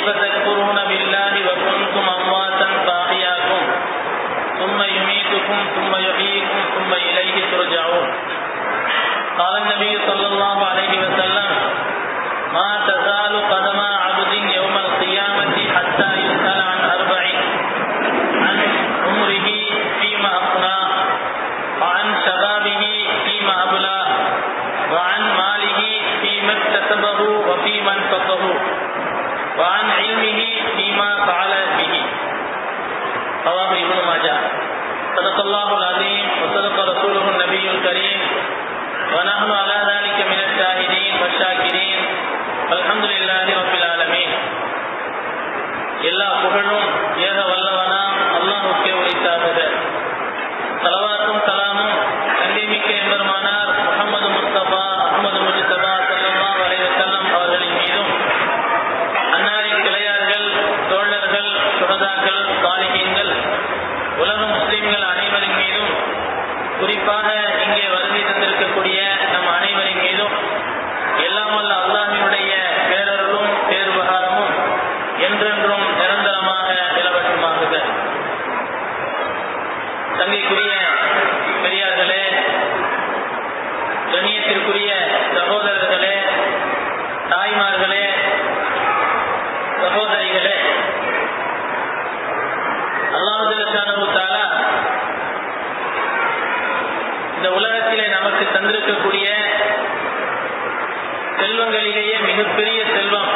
كيف تكفرون بالله وكنتم أمواتا فأحياكم ثم يميتكم ثم يحييكم ثم إليه ترجعون قال النبي صلى الله عليه وسلم ما تزال قدم عبد يوم القيامة حتى يسأل عن أربع عن عمره فيما أفناه وعن شبابه فيما أبلاه وعن ماله فيما اكتسبه وفيما انفقه وعن علمه فيما فعل به رواه ابن ماجه صدق الله العظيم وصدق رسوله النبي الكريم ونحن على ذلك من الشاهدين والشاكرين والحمد لله رب العالمين எல்லா புகழும் ஏக வல்லவனாம் அல்லாஹுக்கே உரித்தாகுக சலவாத்தும் சலாமும் கண்ணிமிக்க எம்பெருமானார் முகமது முஸ்தபா அஹமது முஜிதபா சல்லா வலைவசல்லம் அவர்களின் மீதும் அன்னாரின் கிளையார்கள் தோழர்கள் சுகதாக்கள் சாலிகீன்கள் உலக முஸ்லிம்கள் அனைவரின் மீதும் குறிப்பாக இங்கே வருகை தந்திருக்கக்கூடிய நம் அனைவரின் மீதும் எல்லாம் வல்ல அல்லாஹினுடைய பேரருளும் பேருபகாரமும் என்றென்றும் நிரந்தரமாக நிலவட்டுமாகுக தங்கைக்குரிய பெரியார்களே கண்ணியத்திற்குரிய சகோதரர்களே தாய்மார்களே சகோதரிகளே அல்லாஹால இந்த உலகத்திலே நமக்கு தந்திருக்கக்கூடிய செல்வங்களிலேயே மிகப்பெரிய செல்வம்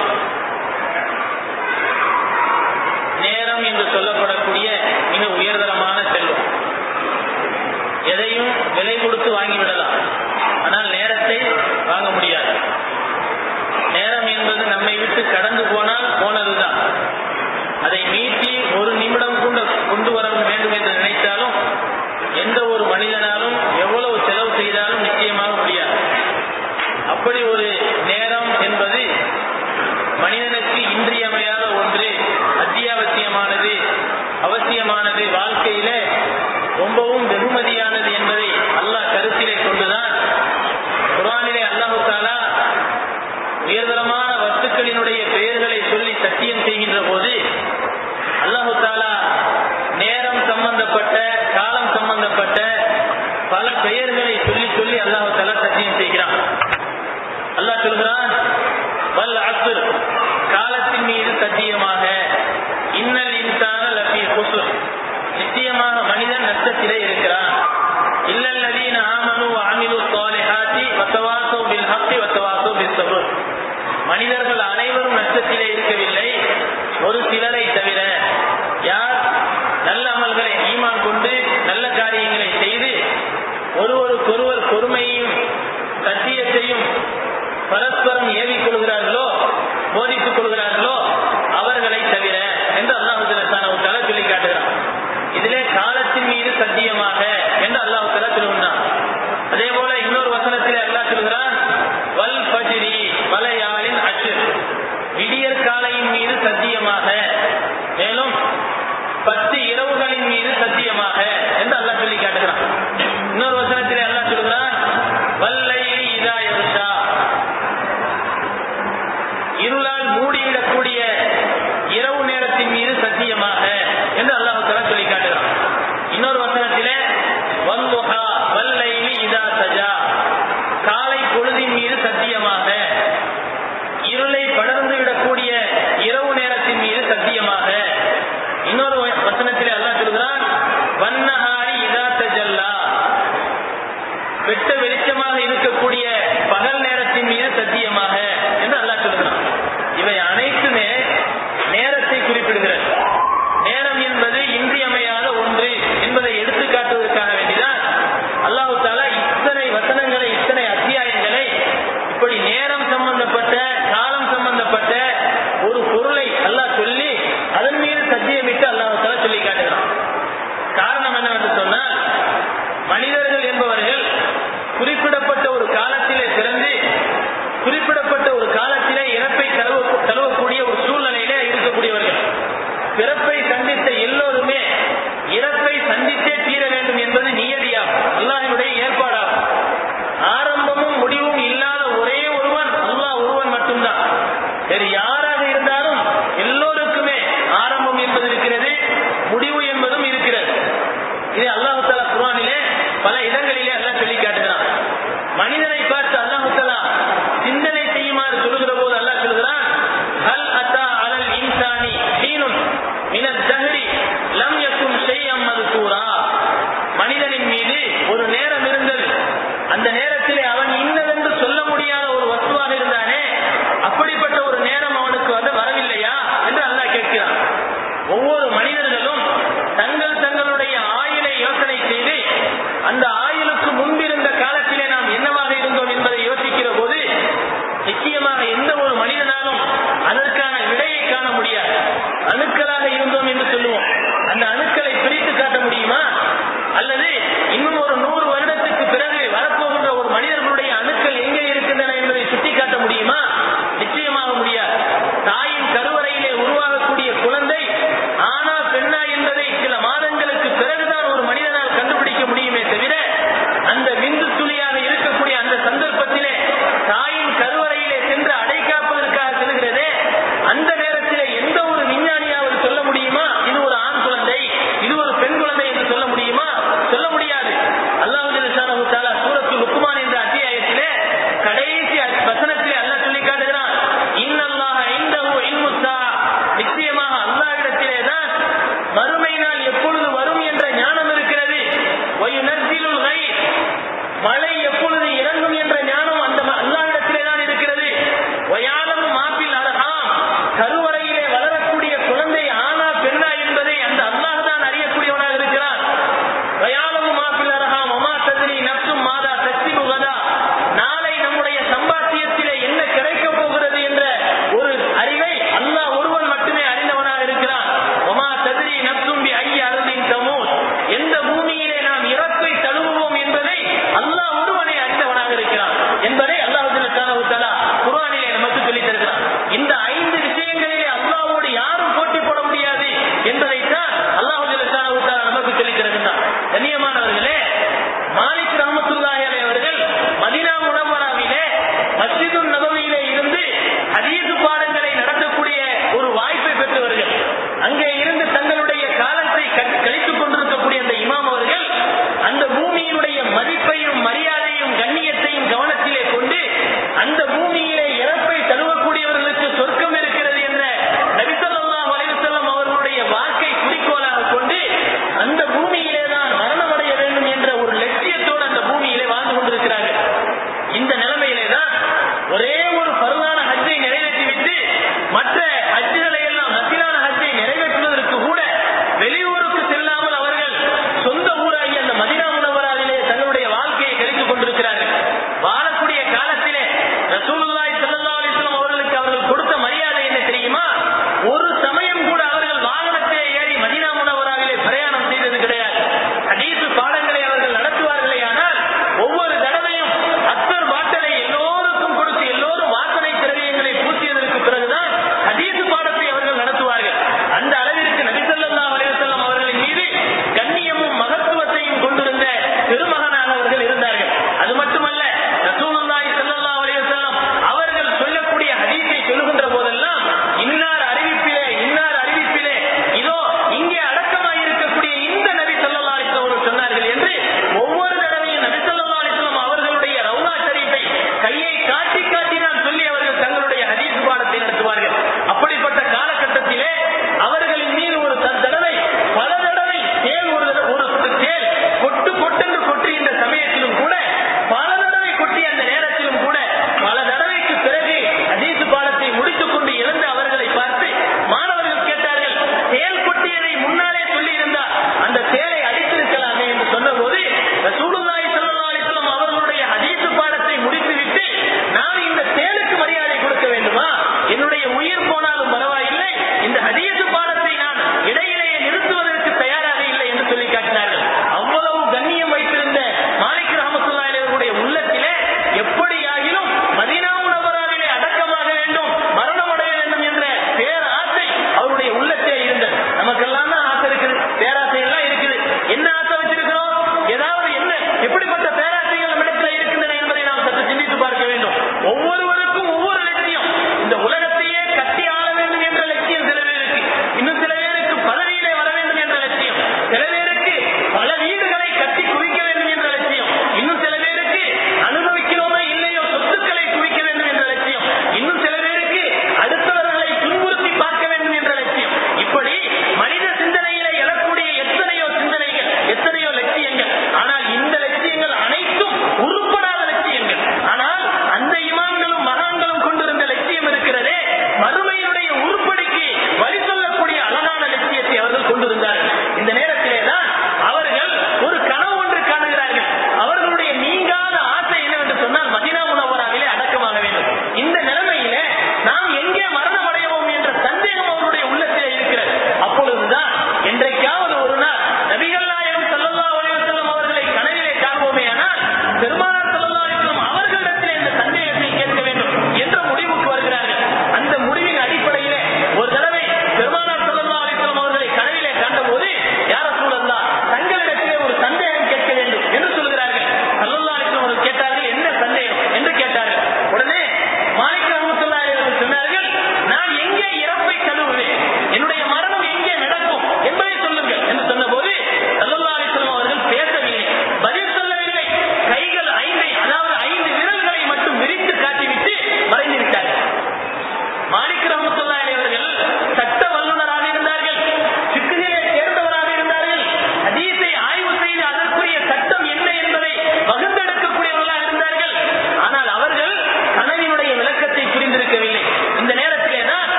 நேரம் என்று சொல்லப்படக்கூடிய மிக உயர்தரமான செல்வம் எதையும் விலை கொடுத்து வாங்கிவிடலாம் ஆனால் நேரத்தை வாங்க முடியாது நேரம் என்பது நம்மை விட்டு கடந்து போனால் போனதுதான் அதை மீட்டி ஒரு நிமிடம் கூட கொண்டு வர வேண்டும் என்று நினைத்தாலும் எந்த ஒரு மனிதனாலும் எவ்வளவு செலவு செய்தாலும் நிச்சயமாக முடியாது அப்படி ஒரு நேரம் என்பது மனிதனுக்கு இன்றியமையாத ஒன்று அத்தியாவசியமானது அவசியமானது வாழ்க்கையில ரொம்பவும் வெகுமதியானது என்பதை அல்லாஹ் கருத்திலே கொண்டுதான் குரானிலே அல்லாஹு தாலா உயர்தரமான வஸ்துக்களினுடைய பெயர்களை சொல்லி சத்தியம் செய்கின்ற போது அல்லாஹு தாலா நேரம் சம்பந்தப்பட்ட காலம் சம்பந்தப்பட்ட பல பெயர்களை சொல்லி சொல்லி அல்லாஹு தாலா சத்தியம் செய்கிறான் அல்லாஹ் சொல்கிறான் வல் அசுர் காலத்தின் மீது சத்தியமாக இன்னல் இன்சான லபி குசுர் நிச்சயமாக மனிதன் நஷ்டத்திலே இருக்கிறான் இல்லல்லதீன ஆமனு ஆமிலு சாலிஹாத்தி வத்தவாசோ பில் ஹக்கி வத்தவாசோ பில் சபுர் மனிதர்கள் அனைவரும் நஷ்டத்திலே இருக்கவில்லை ஒரு சிலரை தவிர யார் நல்ல அமல்களை ஈமான் கொண்டு நல்ல காரியங்களை செய்து ஒருவருக்கொருவர் பொறுமையையும் சத்தியத்தையும் பரஸ்பரம் ஏவிக் கொள்கிறார்களோ போதித்துக் கொள்கிறார்களோ அவர்களை தவிர என்று அல்லாஹு தலா சொல்லி காட்டுகிறான் இதிலே காலத்தின் மீது சத்தியமாக என்று அல்லாஹு தலா சொல்லுகிறான் அதே போல இன்னொரு வசனத்திலே அல்லாஹ் சொல்கிறான் வல் பஜிரி வலையாளின் அச்சு விடியற் காலையின் மீது சத்தியமாக மேலும் பத்து இரவுகளின் மீது சத்தியமாக என்று அல்லாஹ் சொல்லி காட்டுகிறான் இன்னொரு வசனத்திலே அல்லாஹ் சொல்கிறான் வல்லைலி இதா யர்ஷா இருளால் மூடிவிடக்கூடிய இரவு நேரத்தின் மீது சத்தியமாக என்று அல்லாஹு தலா சொல்லி காட்டுகிறான் இன்னொரு வசனத்திலே வல்லுஹா வல்லைலி இதா சஜா காலை பொழுதின் மீது சத்தியமாக இருளை படர்ந்து விடக்கூடிய இரவு நேரத்தின் மீது சத்தியமாக இன்னொரு வசனத்திலே அல்லாஹ் சொல்கிறான் வன்னஹாரி இதா தஜல்லா வெட்ட வெளிச்சமாக இருக்கக்கூடிய பகல் நேரத்தின் மீது சத்தியமாக என்று அல்லாஹ் சொல்கிறான் இவை அனைத்து பல இடங்களிலே அல்லாஹ் சொல்லி காட்டுகிறான் மனிதனை பார்த்து அல்லாஹு தஆலா சிந்தனை செய்யுமாறு சொல்லுகிற போது அல்லாஹ் சொல்கிறான் ஹல் அத்தா அலல் இன்சானி ஹீனுன் மினத் தஹ்ரி லம் யகுன் ஷைஅம் மذ்கூரா மனிதனின் மீது ஒரு நேரம் இருந்தது அந்த நேரத்திலே அவன் இன்னதென்று சொல்ல முடியாத ஒரு வஸ்துவாக இருந்தானே அப்படிப்பட்ட ஒரு நேரம் அவனுக்கு வந்து வரவில்லையா என்று அல்லாஹ் கேட்கிறான் ஒவ்வொரு மனிதர்களும் தங்கள் தங்களுடைய ஆயுளை யோசனை செய்து அந்த ஆயுளுக்கு முன்பிருந்த காலத்திலே நாம் என்னவாக இருந்தோம் என்பதை யோசிக்கிற போது நிச்சயமாக எந்த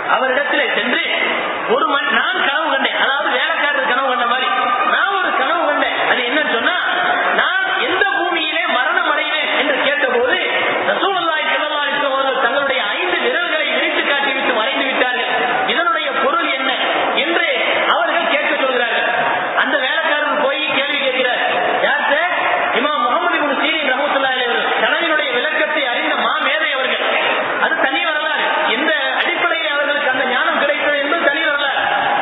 அவரிடத்திலே சென்று ஒரு மணி நான் கனவு கண்டேன் அதாவது வேலைக்காரர் கனவு கண்ட மாதிரி நான் ஒரு கனவு கண்டேன் அது என்னன்னு சொன்னா நான் எந்த பூமியிலே மரணம் அடைவேன் என்று கேட்டபோது ரசூலுல்லாஹி ஸல்லல்லாஹு அலைஹி வஸல்லம் அவர்கள் தங்களுடைய ஐந்து விரல்களை விரித்து காட்டிவிட்டு மறைந்து விட்டார்கள் இதனுடைய பொருள் என்ன என்று அவர்கள் கேட்க சொல்கிறார்கள் அந்த வேலைக்காரர் போய் கேள்வி கேட்கிறார் யார்கிட்ட இமாம் முகமது இப்னு சீரின் ரஹ்மத்துல்லாஹி அலைஹி அவர்கள் கனவினுடைய விளக்கத்தை அறிந்த மா மேதை அவர்கள் அது தனி வரலாறு எந்த அடிப்படையில் அவர்களுக்கு அந்த ஞானம் கிடைத்தது என்பது தனி வரலாறு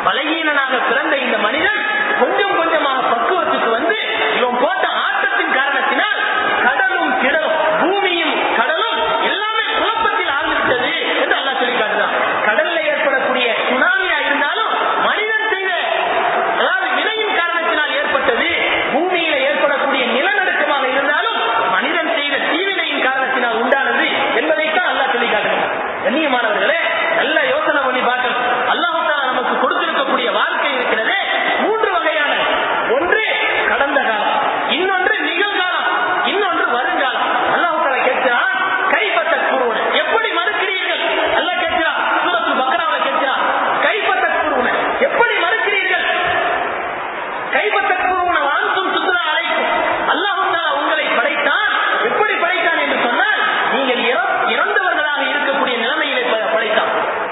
பலகீனனாக பிறந்த இந்த மனிதன் கொஞ்சம் கொஞ்சமாக பக்குவத்துக்கு வந்து இவன் போட்ட ஆட்டத்தின் காரணத்தினால் கடலும் கிடலும் பூமியும் கடலும் எல்லாமே குழப்பத்தில் ஆழ்ந்துவிட்டது என்று அல்லாஹ் சொல்லி காட்டுறான் கடல்ல ஏற்படக்கூடிய சுனாமியா இருந்தாலும் மனிதன் செய்த அதாவது வினையின் காரணத்தினால் ஏற்பட்டது பூமியில ஏற்படக்கூடிய நிலநடுக்கமாக இருந்தாலும் மனிதன் செய்த தீவினையின் காரணத்தினால் உண்டானது என்பதைத்தான் அல்லாஹ் சொல்லி காட்டுகிறான் கண்ணியமானவர்களே நல்ல யோசனை பண்ணி பார்க்கணும் அல்லாஹு தஆலா நமக்கு கொடுத்திருக்கக்கூடிய வாழ்க்கை இருக்கிறதே மூன்று வகையான ஒன்று கடந்த காலம் இன்னொன்று நிகழ்காலம் இன்னொன்று வருங்காலம் அல்லாஹு தஆலா கேட்கிறான் கைப்பற்ற கூறுவன எப்படி மறுக்கிறீர்கள் அல்லாஹ் கேட்கிறான் சூரத்துல் பக்ராவில் கேட்கிறான் கைப்பற்ற கூறுவன எப்படி மறுக்கிறீர்கள் கைப்பற்றக்கூறுவன வாங்கும் சுத்ரா அழைக்கும் அல்லாஹு தஆலா உங்களை படைத்தான் எப்படி படைத்தான் என்று சொன்னால் நீங்கள் இற- இறந்தவர்களாக இருக்கக்கூடிய நிலைமையிலே ப- படைத்தான்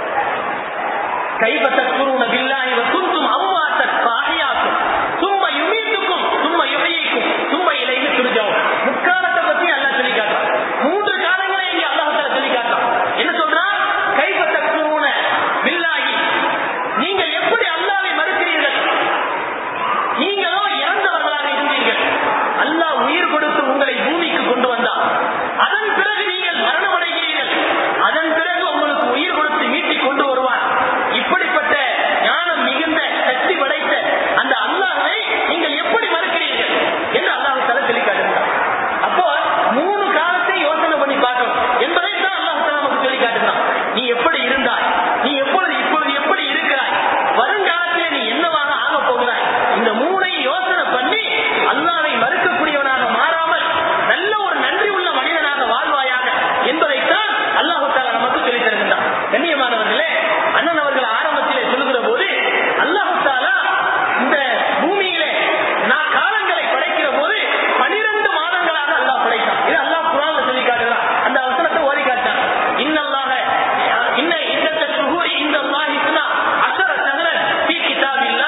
கைப்பற்றக்கூறுவன பில்லாஹி வகுந்தும் அவ்வாத்தன் பாஹியாக்கும் சும்ம யுமீத்துக்கும் சும்ம யுஹையிக்கும் சும்ம இலைஹி துர்ஜவும் முக்காலத்தை பத்தி அல்லாஹ் சொல்லி காட்டுறான் மூன்று காலங்களை இங்கே அல்லாஹ் தஆலா சொல்லி காட்டுறான் என்ன சொல்றான் கைப்பற்றக்கூறுவன பில்லாஹி நீங்கள் எப்படி அல்லாஹ்வை மறுக்கிறீர்கள் நீங்களோ இறந்தவர்களாக இருந்தீர்கள் அல்லாஹ் உயிர் கொடுத்து உங்களை பூமிக்கு கொண்டு வந்தார் அதன் பிறகு நீங்கள் மரணமடைகிறீர்கள் அதன் பிறகு உங்களுக்கு உயிர் கொடுத்து மீட்டிக் கொண்டு வருவார் இப்படிப்பட்ட ஞானம் மிகுந்த சக்தி படைத்த அந்த அல்லாஹ்வை நீங்கள் எப்படி மறுக்கிறீர்கள் என்று அல்லாஹ் தலை சொல்லி காட்டுகிறார் அப்போ மூணு காலத்தை யோசனை பண்ணி பார்க்கணும் என்பதை தான் அல்லாஹ் தஆலா நமக்கு சொல்லி காட்டுகிறான் நீ எப்படி இருந்தாய் நீ எப்பொழுது இப்பொழுது எப்படி இருக்கிறாய் வருங்காலத்திலே நீ என்னவாக ஆக போகிறாய் இந்த மூனை யோசனை பண்ணி அல்லாவை மறுக்கக்கூடியவனாக மாறாமல் நல்ல ஒரு நன்றி உள்ள மனிதனாக வாழ்வாயாக என்பதைத்தான் அல்லாஹு தாலா நமக்கு சொல்லித் தருகின்றான் கண்ணியமானவர்களே அண்ணன் அவர்கள் ஆரம்பத்திலே சொல்லுகிற போது அல்லாஹு தாலா இந்த பூமியிலே நான் காலங்களை படைக்கிற போது பனிரெண்டு மாதங்களாக அல்லாஹ் படைத்தான் இது அல்லாஹ் குரான்ல சொல்லி காட்டுகிறான் அந்த வசனத்தை ஓதி காட்டான் இன்னல்லாக இன்ன இந்தத்த சுகூரி இந்த அல்லாஹ் இஸ்னா அசர சஹரன் ஃபீ கிதாபில்லா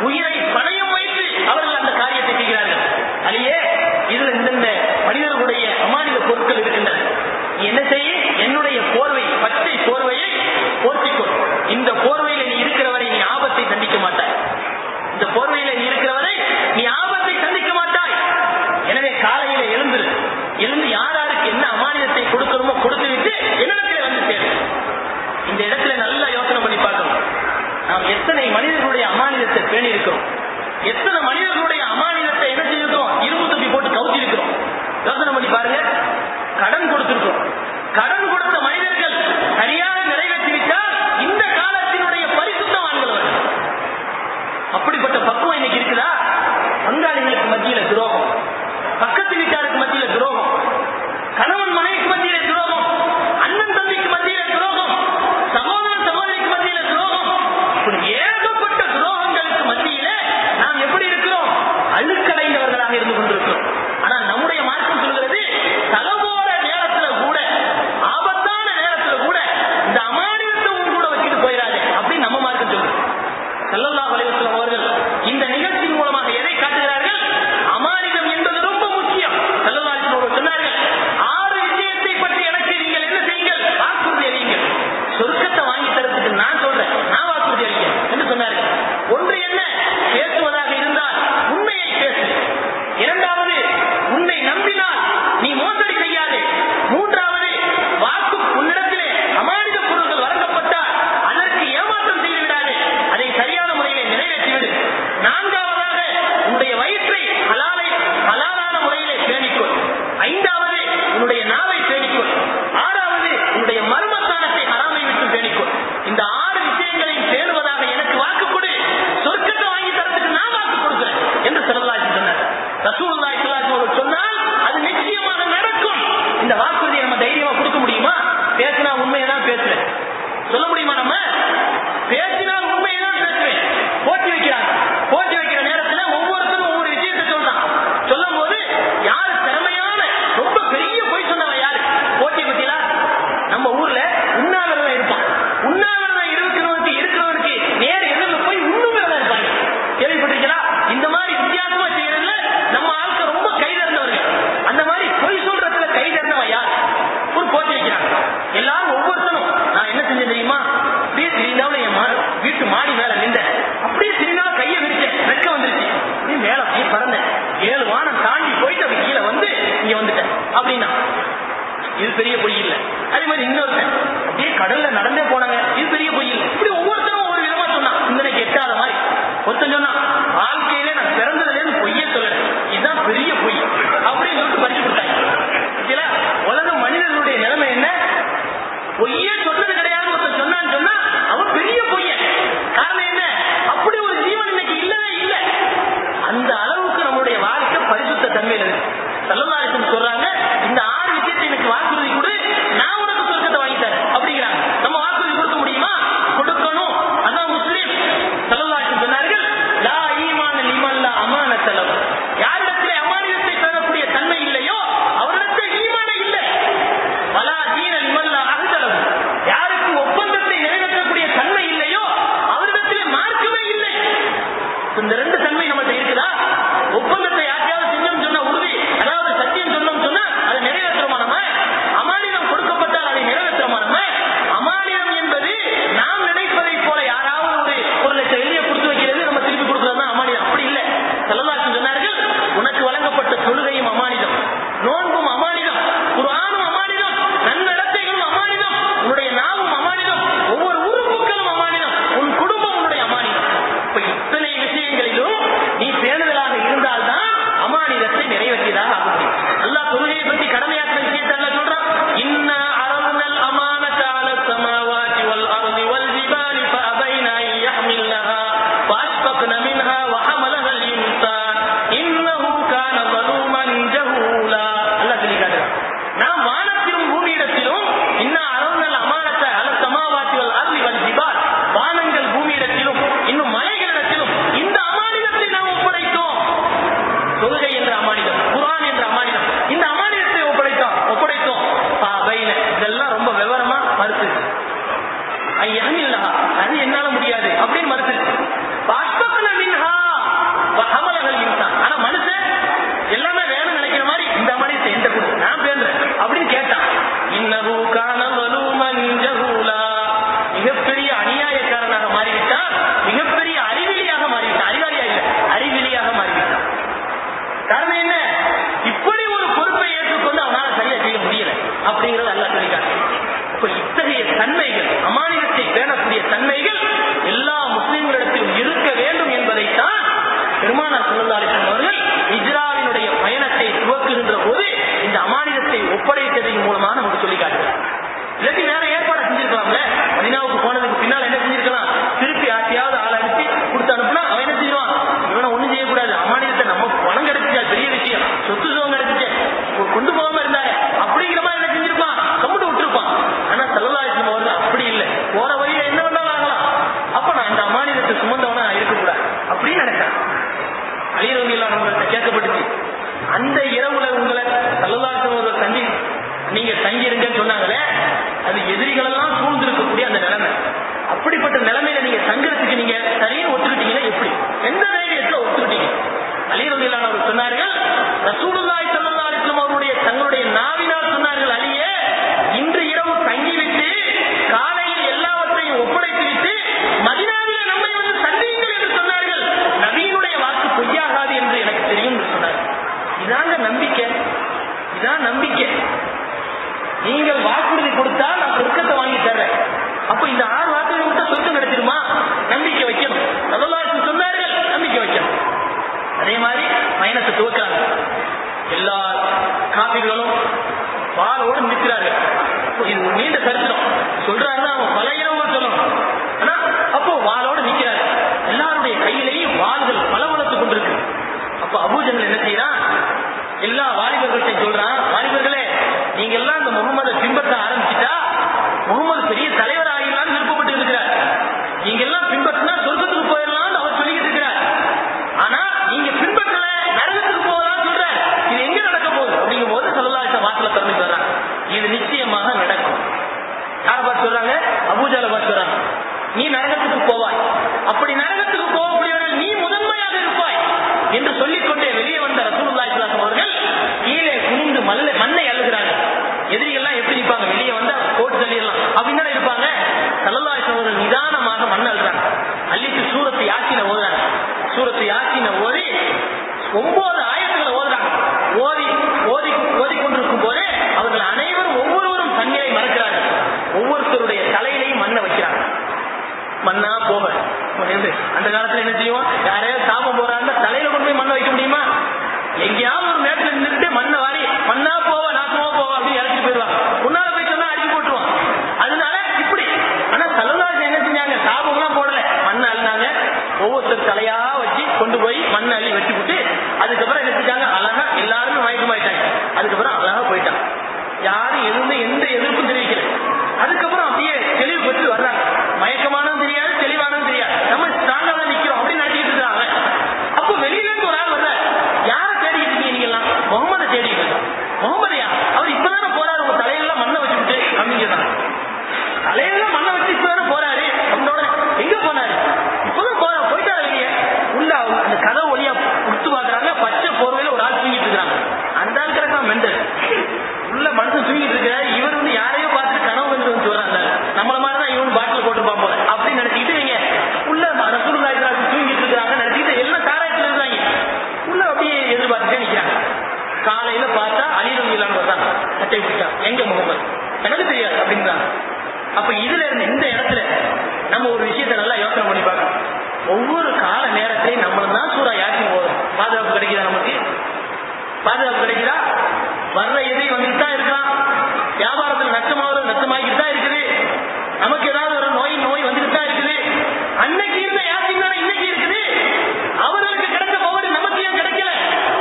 உயிரை பணயம் வைத்து அவர்கள் அந்த காரியத்தை செய்கிறார்கள் அலியே இதுல இந்தந்த மனிதர்களுடைய அமானித பொருட்கள் இருக்கின்றன நீ என்ன செய்ய என்னுடைய போர்வை பச்சை போர்வையை போர்த்திக்கொள் இந்த போர்வையில நீ இருக்கிறவரை நீ ஆபத்தை சந்திக்க மாட்டாய் இந்த போர்வையில நீ இருக்கிறவரை நீ ஆபத்தை சந்திக்க மாட்டாய் எனவே காலையில எழுந்துரு எழுந்து யார் யாருக்கு என்ன அமானிதத்தை கொடுக்கணுமோ கொடுத்து விட்டு என்னிடத்துல வந்து சேரு இந்த இடத்துல நல்லா யோசனை பண்ணி பார்க்கணும் நாம் எத்தனை மனிதர்களுடைய அமானிதத்தை பேணி இருக்கிறோம் எத்தனை மனிதர்களுடைய அமானிதத்தை என்ன செய்திருக்கிறோம் இரும்பு துப்பி போட்டு கவுத்தி இருக்கிறோம் யோசனை பண்ணி பாருங்க கடன் கொடுத்திருக்கிறோம் கடன் கொடுத்த மனிதர்கள் சரியாக நிறைவேற்றிவிட்டால் இந்த காலத்தினுடைய பரிசுத்தவான்கள் அவர்கள். அப்படிப்பட்ட பக்குவம் இன்னைக்கு இருக்குதா பங்காளிகளுக்கு மத்தியில துரோகம் பக்கத்து வீட்டாருக்கு மத்தியில துரோகம் கணவன் மனைவிக்கு மத்தியில துரோகம் அண்ணன் தம்பிக்கு மத்தியில துரோகம் சகோதரன் சகோதரிக்கு மத்தியில துரோகம் இப்படி ஏகப்பட்ட துரோகங்களுக்கு மத்தியில நாம் எப்படி இருக்கிறோம் அழுக்கடைந்தவர்களாக இருந்து கொண்டிருக்கிறோம் ஆனால் நம்முடைய மார்க்கம் சொல்கிறது தலபோற நேரத்துல கூட ஆபத்தான நேரத்துல கூட இந்த அமானியத்தை உன் கூட வச்சுட்டு போயிடாது அப்படின்னு நம்ம மார்க்கம் சொல்லுது ஸல்லல்லாஹு அலைஹி வஸல்லம் அவர்கள் இந்த நிகழ்ச்சியின் மூலமாக எதை காட்டுகிறார்கள் அமானிதம் என்பது ரொம்ப முக்கியம் ஸல்லல்லாஹு அலைஹி வஸல்லம் அவர்கள் சொன்னார்கள் ஆறு விஷயத்தை பற்றி எனக்கு நீங்கள் என்ன செய்யுங்கள் வாக்குறுதி அறியுங்கள் சொர்க்கத்தை வாங்கி தரத்துக்கு நான் சொல்றேன் நான் வாக்குறுதி அளிக்கிறேன் என்று சொன்னார்கள் ஒன்று என்ன பேசுவதாக இருந்தால் உண்மையை பேசு இரண்டாவது உன்னை நம்பினால் நீ மோசடி செய்யாதே மூன்றாவது வாக்கு உன்னிடத்திலே அமானித பொருள்கள் வழங்கப்பட்டால் அதற்கு ஏமாற்றம் செய்து விடாதே அதை சரியான முறையிலே நிறைவேற்றிவிடு நான்காவதாக உன்னுடைய வயிற்றை ஹலாலை ஹலாலான முறையிலே பேணிக்கொள் ஐந்தாவது உன்னுடைய நாவை பேணிக்கொள் ஆறாவது உன்னுடைய மர்மஸ்தானத்தை ஹராமை விட்டு பேணிக்கொள் இந்த ஆறு விஷயங்களையும் பேணுவதாக எனக்கு வாக்கு கொடு சொர்க்கத்தை வாங்கி தரத்துக்கு நான் வாக்கு கொடுக்கிறேன் என்று சொல்லலாச்சு சொன்னார் ரசூலுல்லாஹி ஸல்லல்லாஹு அலைஹி வஸல்லம் சொன்னால் அது நிச்சயமாக நடக்கும் இந்த வாக்குறுதியை நம்ம தைரியமா கொடுக்க முடியுமா பேசினா உண்மையை தான் பேசுறேன் சொல்ல முடியுமா நம்ம பேசினால் உண்மையை தான் பேசுவேன் போட்டி வைக்கிறாங்க போட்டி வைக்கிற நேரத்துல ஒவ்வொருத்தரும் ஒவ்வொரு விஷயத்தை சொல்றான் சொல்லும் போது யார் திறமையான ரொம்ப பெரிய பொய் சொன்னவன் யாரு போட்டி பத்தியா நம்ம ஊர்ல உண்ணாவிரதம் இருப்பான் உண்ணாவிரதம் இருக்கிறவனுக்கு இருக்கிறவனுக்கு நேர் எதிரில் போய் உண்ணுவிரதம் இருப்பாங்க கேள்விப்பட்டிருக்கிறா இந்த மாதிரி வித்தியாசமா செய்யறதுல நம்ம ஆட்கள் ரொம்ப கை திறந்தவர்கள் அந்த மாதிரி பொய் சொல்றதுல கை திறந்தவன் யார் ஒரு போட்டி வைக்கிறாங்க எல்லாரும் ஒவ்வொருத்தரும் நான் என்ன செஞ்சேன் தெரியுமா அப்படியே திடீர்னு என் மா- வீட்டு மாடி மேல நின்றேன் அப்படியே திடீர்னு கையை விரிச்சேன் ரெக்க வந்துருச்சு அப்படியே மேல அப்படியே பறந்தேன் ஏழு வானம் தாண்டி போயிட்டு அப்படி கீழே வந்து இங்க வந்துட்டேன் அப்படின்னா இது பெரிய பொய் இல்ல அதே மாதிரி இன்னொருத்தன் அப்படியே கடல்ல நடந்தே போனாங்க இது பெரிய பொய் இல்ல இப்படி ஒவ்வொருத்தரும் ஒவ்வொரு விதமா சொன்னான் சிந்தனைக்கு எட்டாத மாதிரி ஒருத்தன் சொன்னான் வாழ்க்கையில நான் பிறந்ததுல இருந்து பொய்யே சொல்லல இதுதான் பெரிய பொய் அப்படின்னு சொல்லிட்டு பறிச்சு கொடுத்தாங்க பாத்தீங்களா? உலக மனிதர்களுடைய நிலைமை என்ன பொய்யே சொன்னது கிடையாது ஒருத்தன் சொன்னான்னு சொன்னா அவன் பெரிய பொய்யன் காரணம் என்ன அப்படி ஒரு ஜீவன் இன்னைக்கு இல்லவே இல்லை அந்த அளவுக்கு நம்மளுடைய வாழ்க்கை பரிசுத்த தன்மையில் இருக்கு செல்லதாரிசன் சொல்றாங்க இந்த ஆறு விஷயத்தை எனக்கு வாக்குறுதி கொடு நான் உனக்கு சொர்க்கத்தை வாங்கி தரேன் அப்படிங்கிறாங்க நம்ம வாக்குறுதி கொடுக்க முடியுமா கொடுக்கணும் அதான் முஸ்லீம் செல்லதாரிசன் சொன்னார்கள் லா ஈமான லிமல்லா அமான செலவு யாரிடத்திலே அமானிதத்தை பெறக்கூடிய தன்மை இல்லையோ அவரிடத்தில் ஈமானே இல்லை வலா தீன லிமல்லா அகதலவு யாருக்கு ஒப்பந்தத்தை நிறைவேற்றக்கூடிய தன்மை இல்லையோ அவரிடத்திலே மார்க்கமே இல்லை இந்த ரெண்டு தன்மை நம்மகிட்ட இருக்குதா ஒப்பந்தத்தை யாருக்காவது செஞ்சோம் சொன்னா உறுதி அதாவது சத்தியம் சொன்னோம் சொன்னா அதை நிறைவேற்றுறோமா நம்ம அமானிதம் கொடுக்கப்பட்டால் அதை நிறைவேற்றுறோமா நம்ம அமானிதம் என்பது நாம் நினைப்பதை போல யாராவது ஒரு ஒரு லட்சம் எழுதிய கொடுத்து வைக்கிறது நம்ம திருப்பி கொடுக்கறது தான் அமானிதம் அப்படி இல்லை செல்லதாசன் சொன்னார்கள் உனக்கு வழங்கப்பட்ட தொழுகையும் அமானிதம் நோன்பும் அமானிதம் குர்ஆனும் அமானிதம் நன்னடத்தைகளும் அமானிதம் உன்னுடைய நாவும் அமானிதம் ஒவ்வொரு உறுப்புகளும் அமானிதம் உன் குடும்பம் உன்னுடைய அமானிதம் இப்ப இத்தனை விஷயங்களிலும் பெருமானார் ஸல்லல்லாஹு அலைஹி வஸல்லம் அவர்கள் இஜ்ராவினுடைய பயணத்தை துவக்குகின்ற போது இந்த அமானிதத்தை ஒப்படைத்ததின் மூலமா நமக்கு சொல்லி காட்டுகிறார் இல்லாட்டி வேற ஏற்பாடு செஞ்சிருக்கலாம்ல மதினாவுக்கு போனதுக்கு பின்னால் என்ன செஞ்சிருக்கலாம் திருப்பி ஆசையாவது ஆள் அனுப்பி கொடுத்து அனுப்புனா அவன் என்ன செய்வான் இவனை ஒண்ணும் செய்யக்கூடாது அமானிதத்தை நம்ம பணம் கிடைச்சிச்சா பெரிய விஷயம் சொத்து சுகம் கிடைச்சிச்சு கொ- கொண்டு போகாம இருந்தாரு அப்படிங்கிற மாதிரி என்ன செஞ்சிருப்பான் கம்முட்டு விட்டுருப்பான் ஆனா செல்லலாஜம் அவர்கள் அப்படி இல்லை போற வழியில என்ன வேணாலும் ஆகலாம் அப்ப நான் இந்த அமானிதத்தை சுமந்தவனா நான் இருக்கக்கூடாது அப்படின்னு நினைக்கிறேன் அலிரவியெல்லாம் நம்மள்ட்ட கேட்கப்பட்டுச்சு அந்த இரவுல உங்களை செல்லலாஜம் அவர்கள் தங்கி நீங்க தங்கிருங்கன்னு சொன்னாங்களே அது எதிரிகள் எல்லாம் சூழ்ந்திருக்கக்கூடிய அந்த நிலைமை அப்படிப்பட்ட நிலைமையில நீங்க தங்குறதுக்கு நீங்க சரின்னு ஒத்துக்கிட்டீங்கன்னா எப்படி எந்த தைரியத்துல ஒத்துக்கிட்டீங்க அலி ரலியல்லாஹு அவர் சொன்னார்கள் ரசூலுல்லாஹி ஸல்லல்லாஹு அலைஹி வஸல்லம் அவருடைய தங்களுடைய நாவினால் சொன்னார்கள் அலியே இன்று இரவு தங்கிவிட்டு காலையில் எல்லாவற்றையும் ஒப்படைத்து விட்டு மதினாவிலே நம்மை வந்து சந்தியுங்கள் என்று சொன்னார்கள் நபியினுடைய வாக்கு பொய்யாகாது என்று எனக்கு தெரியும் என்று சொன்னார்கள் இதாங்க நம்பிக்கை இதான் நம்பிக்கை நீங்கள் வாக்குறுதி கொடுத்தா நான் சொர்க்கத்தை வாங்கி தர்றேன் அப்ப இந்த ஆறு வாக்குறுதி கொடுத்தா சொர்க்கம் கிடைச்சிருமா நம்பிக்கை வைக்கணும் நல்லவாழ்க்கை சொன்னார்கள் நம்பிக்கை வைக்கணும் அதே மாதிரி பயணத்தை துவக்காங்க எல்லா காபிர்களும் பாலோடு நிற்கிறார்கள் இது ஒரு நீண்ட சரித்திரம் சொல்றாருன்னா அவன் பல இரவுகள் சொல்லணும் ஆனா அப்போ வாளோடு நிற்கிறாரு எல்லாருடைய கையிலேயும் வாள்கள் பலவளத்துக் கொண்டிருக்கு அப்ப அபூஜங்கள் என்ன செய்யறான் எல்லா வாலிபர்கள்ட்ட சொல்றான் வாலிபர்களே நீங்க எல்லாம் இந்த முகமதை பின்பற்ற ஆரம்பிச்சுட்டா முகமது பெரிய தலைவர் ஆகிடலாம்னு விருப்பப்பட்டு இருக்கிறார் நீங்க எல்லாம் பின்பற்றினா சொர்க்கத்துக்கு போயிடலாம்னு அவர் சொல்லிக்கிட்டு இருக்கிறார் ஆனா நீங்க பின்பற்றல நரகத்துக்கு போகலாம்னு சொல்ற இது எங்க நடக்க போகுது அப்படிங்கும் போது சொல்லலாச வாசல திறந்து சொல்றாங்க இது நிச்சயமாக நடக்கும் யார பார்த்து சொல்றாங்க அபூஜால பார்த்து சொல்றாங்க நீ நரகத்துக்கு போவாய் அப்படி நரகத்துக்கு போகக்கூடியவர்கள் நீ முதன்மையாக இருப்பாய் என்று சொல்லிக்கொண்டே வெளியே வந்த ரசூலுல்லாஹி ஸல்லல்லாஹு அலைஹி அவர்கள் கீழே குனிந்து மல்ல மண்ணை அள்ளுகிறார்கள் எதிரிகள்லாம் எப்படி நிற்பாங்க வெளியே வந்தா கோட்டு தள்ளிடலாம் அப்படின்னு தானே இருப்பாங்க சல்லல்லாஹு அலைஹி அவர்கள் நிதானமாக மண் அள்ளுறாங்க அள்ளிட்டு சூரத்தை யாசின ஓதுறாங்க சூரத்தை யாசின ஓதி ஒன்பது ஆயிரங்களை ஓதுறாங்க ஓதி ஓதி ஓதிக்கொண்டிருக்கும் போதே அவர்கள் அனைவரும் ஒவ்வொருவரும் தண்ணீரை மறக்கிறார்கள் ஒவ்வொருத்தருடைய தலையிலையும் மண்ணை வைக்கிறாங்க மண்ணா போக முடியாது. அந்த காலத்துல என்ன செய்வோம் யாரையாவது சாபம் போறாங்க தலையில கொண்டு போய் மண்ணை வைக்க முடியுமா எங்கேயாவது ஒரு நேரத்துல நின்றுட்டு மண்ணை வாரி மண்ணா போவ நாசமா போவ அப்படின்னு இறச்சிட்டு போயிடுவாங்க முன்னால போய் சொன்னா அடிச்சு போட்டுருவான் அதனால இப்படி ஆனா தலைவாசி என்ன செஞ்சாங்க சாபம் எல்லாம் போடல மண்ணை அள்ளினாங்க ஒவ்வொருத்தர் தலையா வச்சு கொண்டு போய் மண்ணை அள்ளி வச்சு விட்டு அதுக்கப்புறம் என்ன செஞ்சாங்க அழகா எல்லாருமே மயக்கமாயிட்டாங்க அதுக்கப்புறம் அழகா போயிட்டாங்க யாரும் எதுவுமே எந்த எதிர்ப்பும் தெரிவிக்கல அதுக்கப்புறம் அப்படியே தெளிவு பெற்று வர்றாங்க மயக்கமானதும் தெரியாது தெளிவானதும் தெரியாது நம்ம ஸ்ட்ராங்கா தான் நிக்கிறோம் அப்படின்னு நினைச்சிட்டு இருக்காங்க அப்போ வெளியில இருந்து ஒரு ஆள் வர்றாரு யாரை தேடிக்கிட்டு இருக்கீங்க நீங்க எல்லாம் முகமதை தேடிக்கிட்டு இருக்கோம் முகமது யார் அவர் இப்பதானே போறாரு உங்க தலையில மண்ணை வச்சுக்கிட்டு அப்படின்னு சொன்னாங்க தலையில மண்ணை வச்சு இப்பதானே போறாரு அப்படின்னோட எங்க போனாரு இப்பதான் போற போயிட்டாரு வெளியே உள்ள அவங்க அந்த கதை ஒளியா உத்து பாக்குறாங்க பச்சை போர்வையில ஒரு ஆள் தூங்கிட்டு இருக்காங்க அந்த ஆள் கிடக்கான் மெண்டல் உள்ள மனுஷன் தூங்கிட்டு இருக்காரு இவர் வந்து யாரையோ பார்த்துட்டு கனவு வந்து வந்து சொல்றாங்க நம்மள மாதிரி தான் இவன் பாட்டில் போட்டுருப்பான் போல அப்படின்னு நினைச்சிட்டு நீங்க உள்ள ரசூலுல்லாஹி ஸல்லல்லாஹு தூங்கிட்டு இருக்காங்க நினைச்சிட்டு எல்லாம் தாராயத்துல இருந்தாங்க உள்ள அப்படியே எதிர்பார்த்துட்டே நிக்கிறாங்க காலையில பார்த்தா அலிரவி இல்லாம வர்றாங்க சட்டை பிடிச்சா எங்க முகமது எனக்கு தெரியாது அப்படின்றாங்க அப்ப இதுல இருந்து இந்த இடத்துல நம்ம ஒரு விஷயத்தை நல்லா யோசனை பண்ணி பார்க்கணும் ஒவ்வொரு கால நேரத்திலையும் நம்மளும் தான் சூறா யாசி போதும் பாதுகாப்பு கிடைக்குதா நமக்கு பாதுகாப்பு கிடைக்குதா வர்ற எதை வந்துட்டு தான் இருக்கான் வியாபாரத்தில் நஷ்டமாவது நஷ்டமாகிட்டு தான் இருக்குது நமக்கு ஏதாவது ஒரு நோய் நோய் வந்துட்டு தான் இருக்குது அன்னைக்கு இருந்த யாசின் தானே இன்னைக்கு இருக்குது அவர்களுக்கு கிடைச்ச பவர் நமக்கு ஏன் கிடைக்கல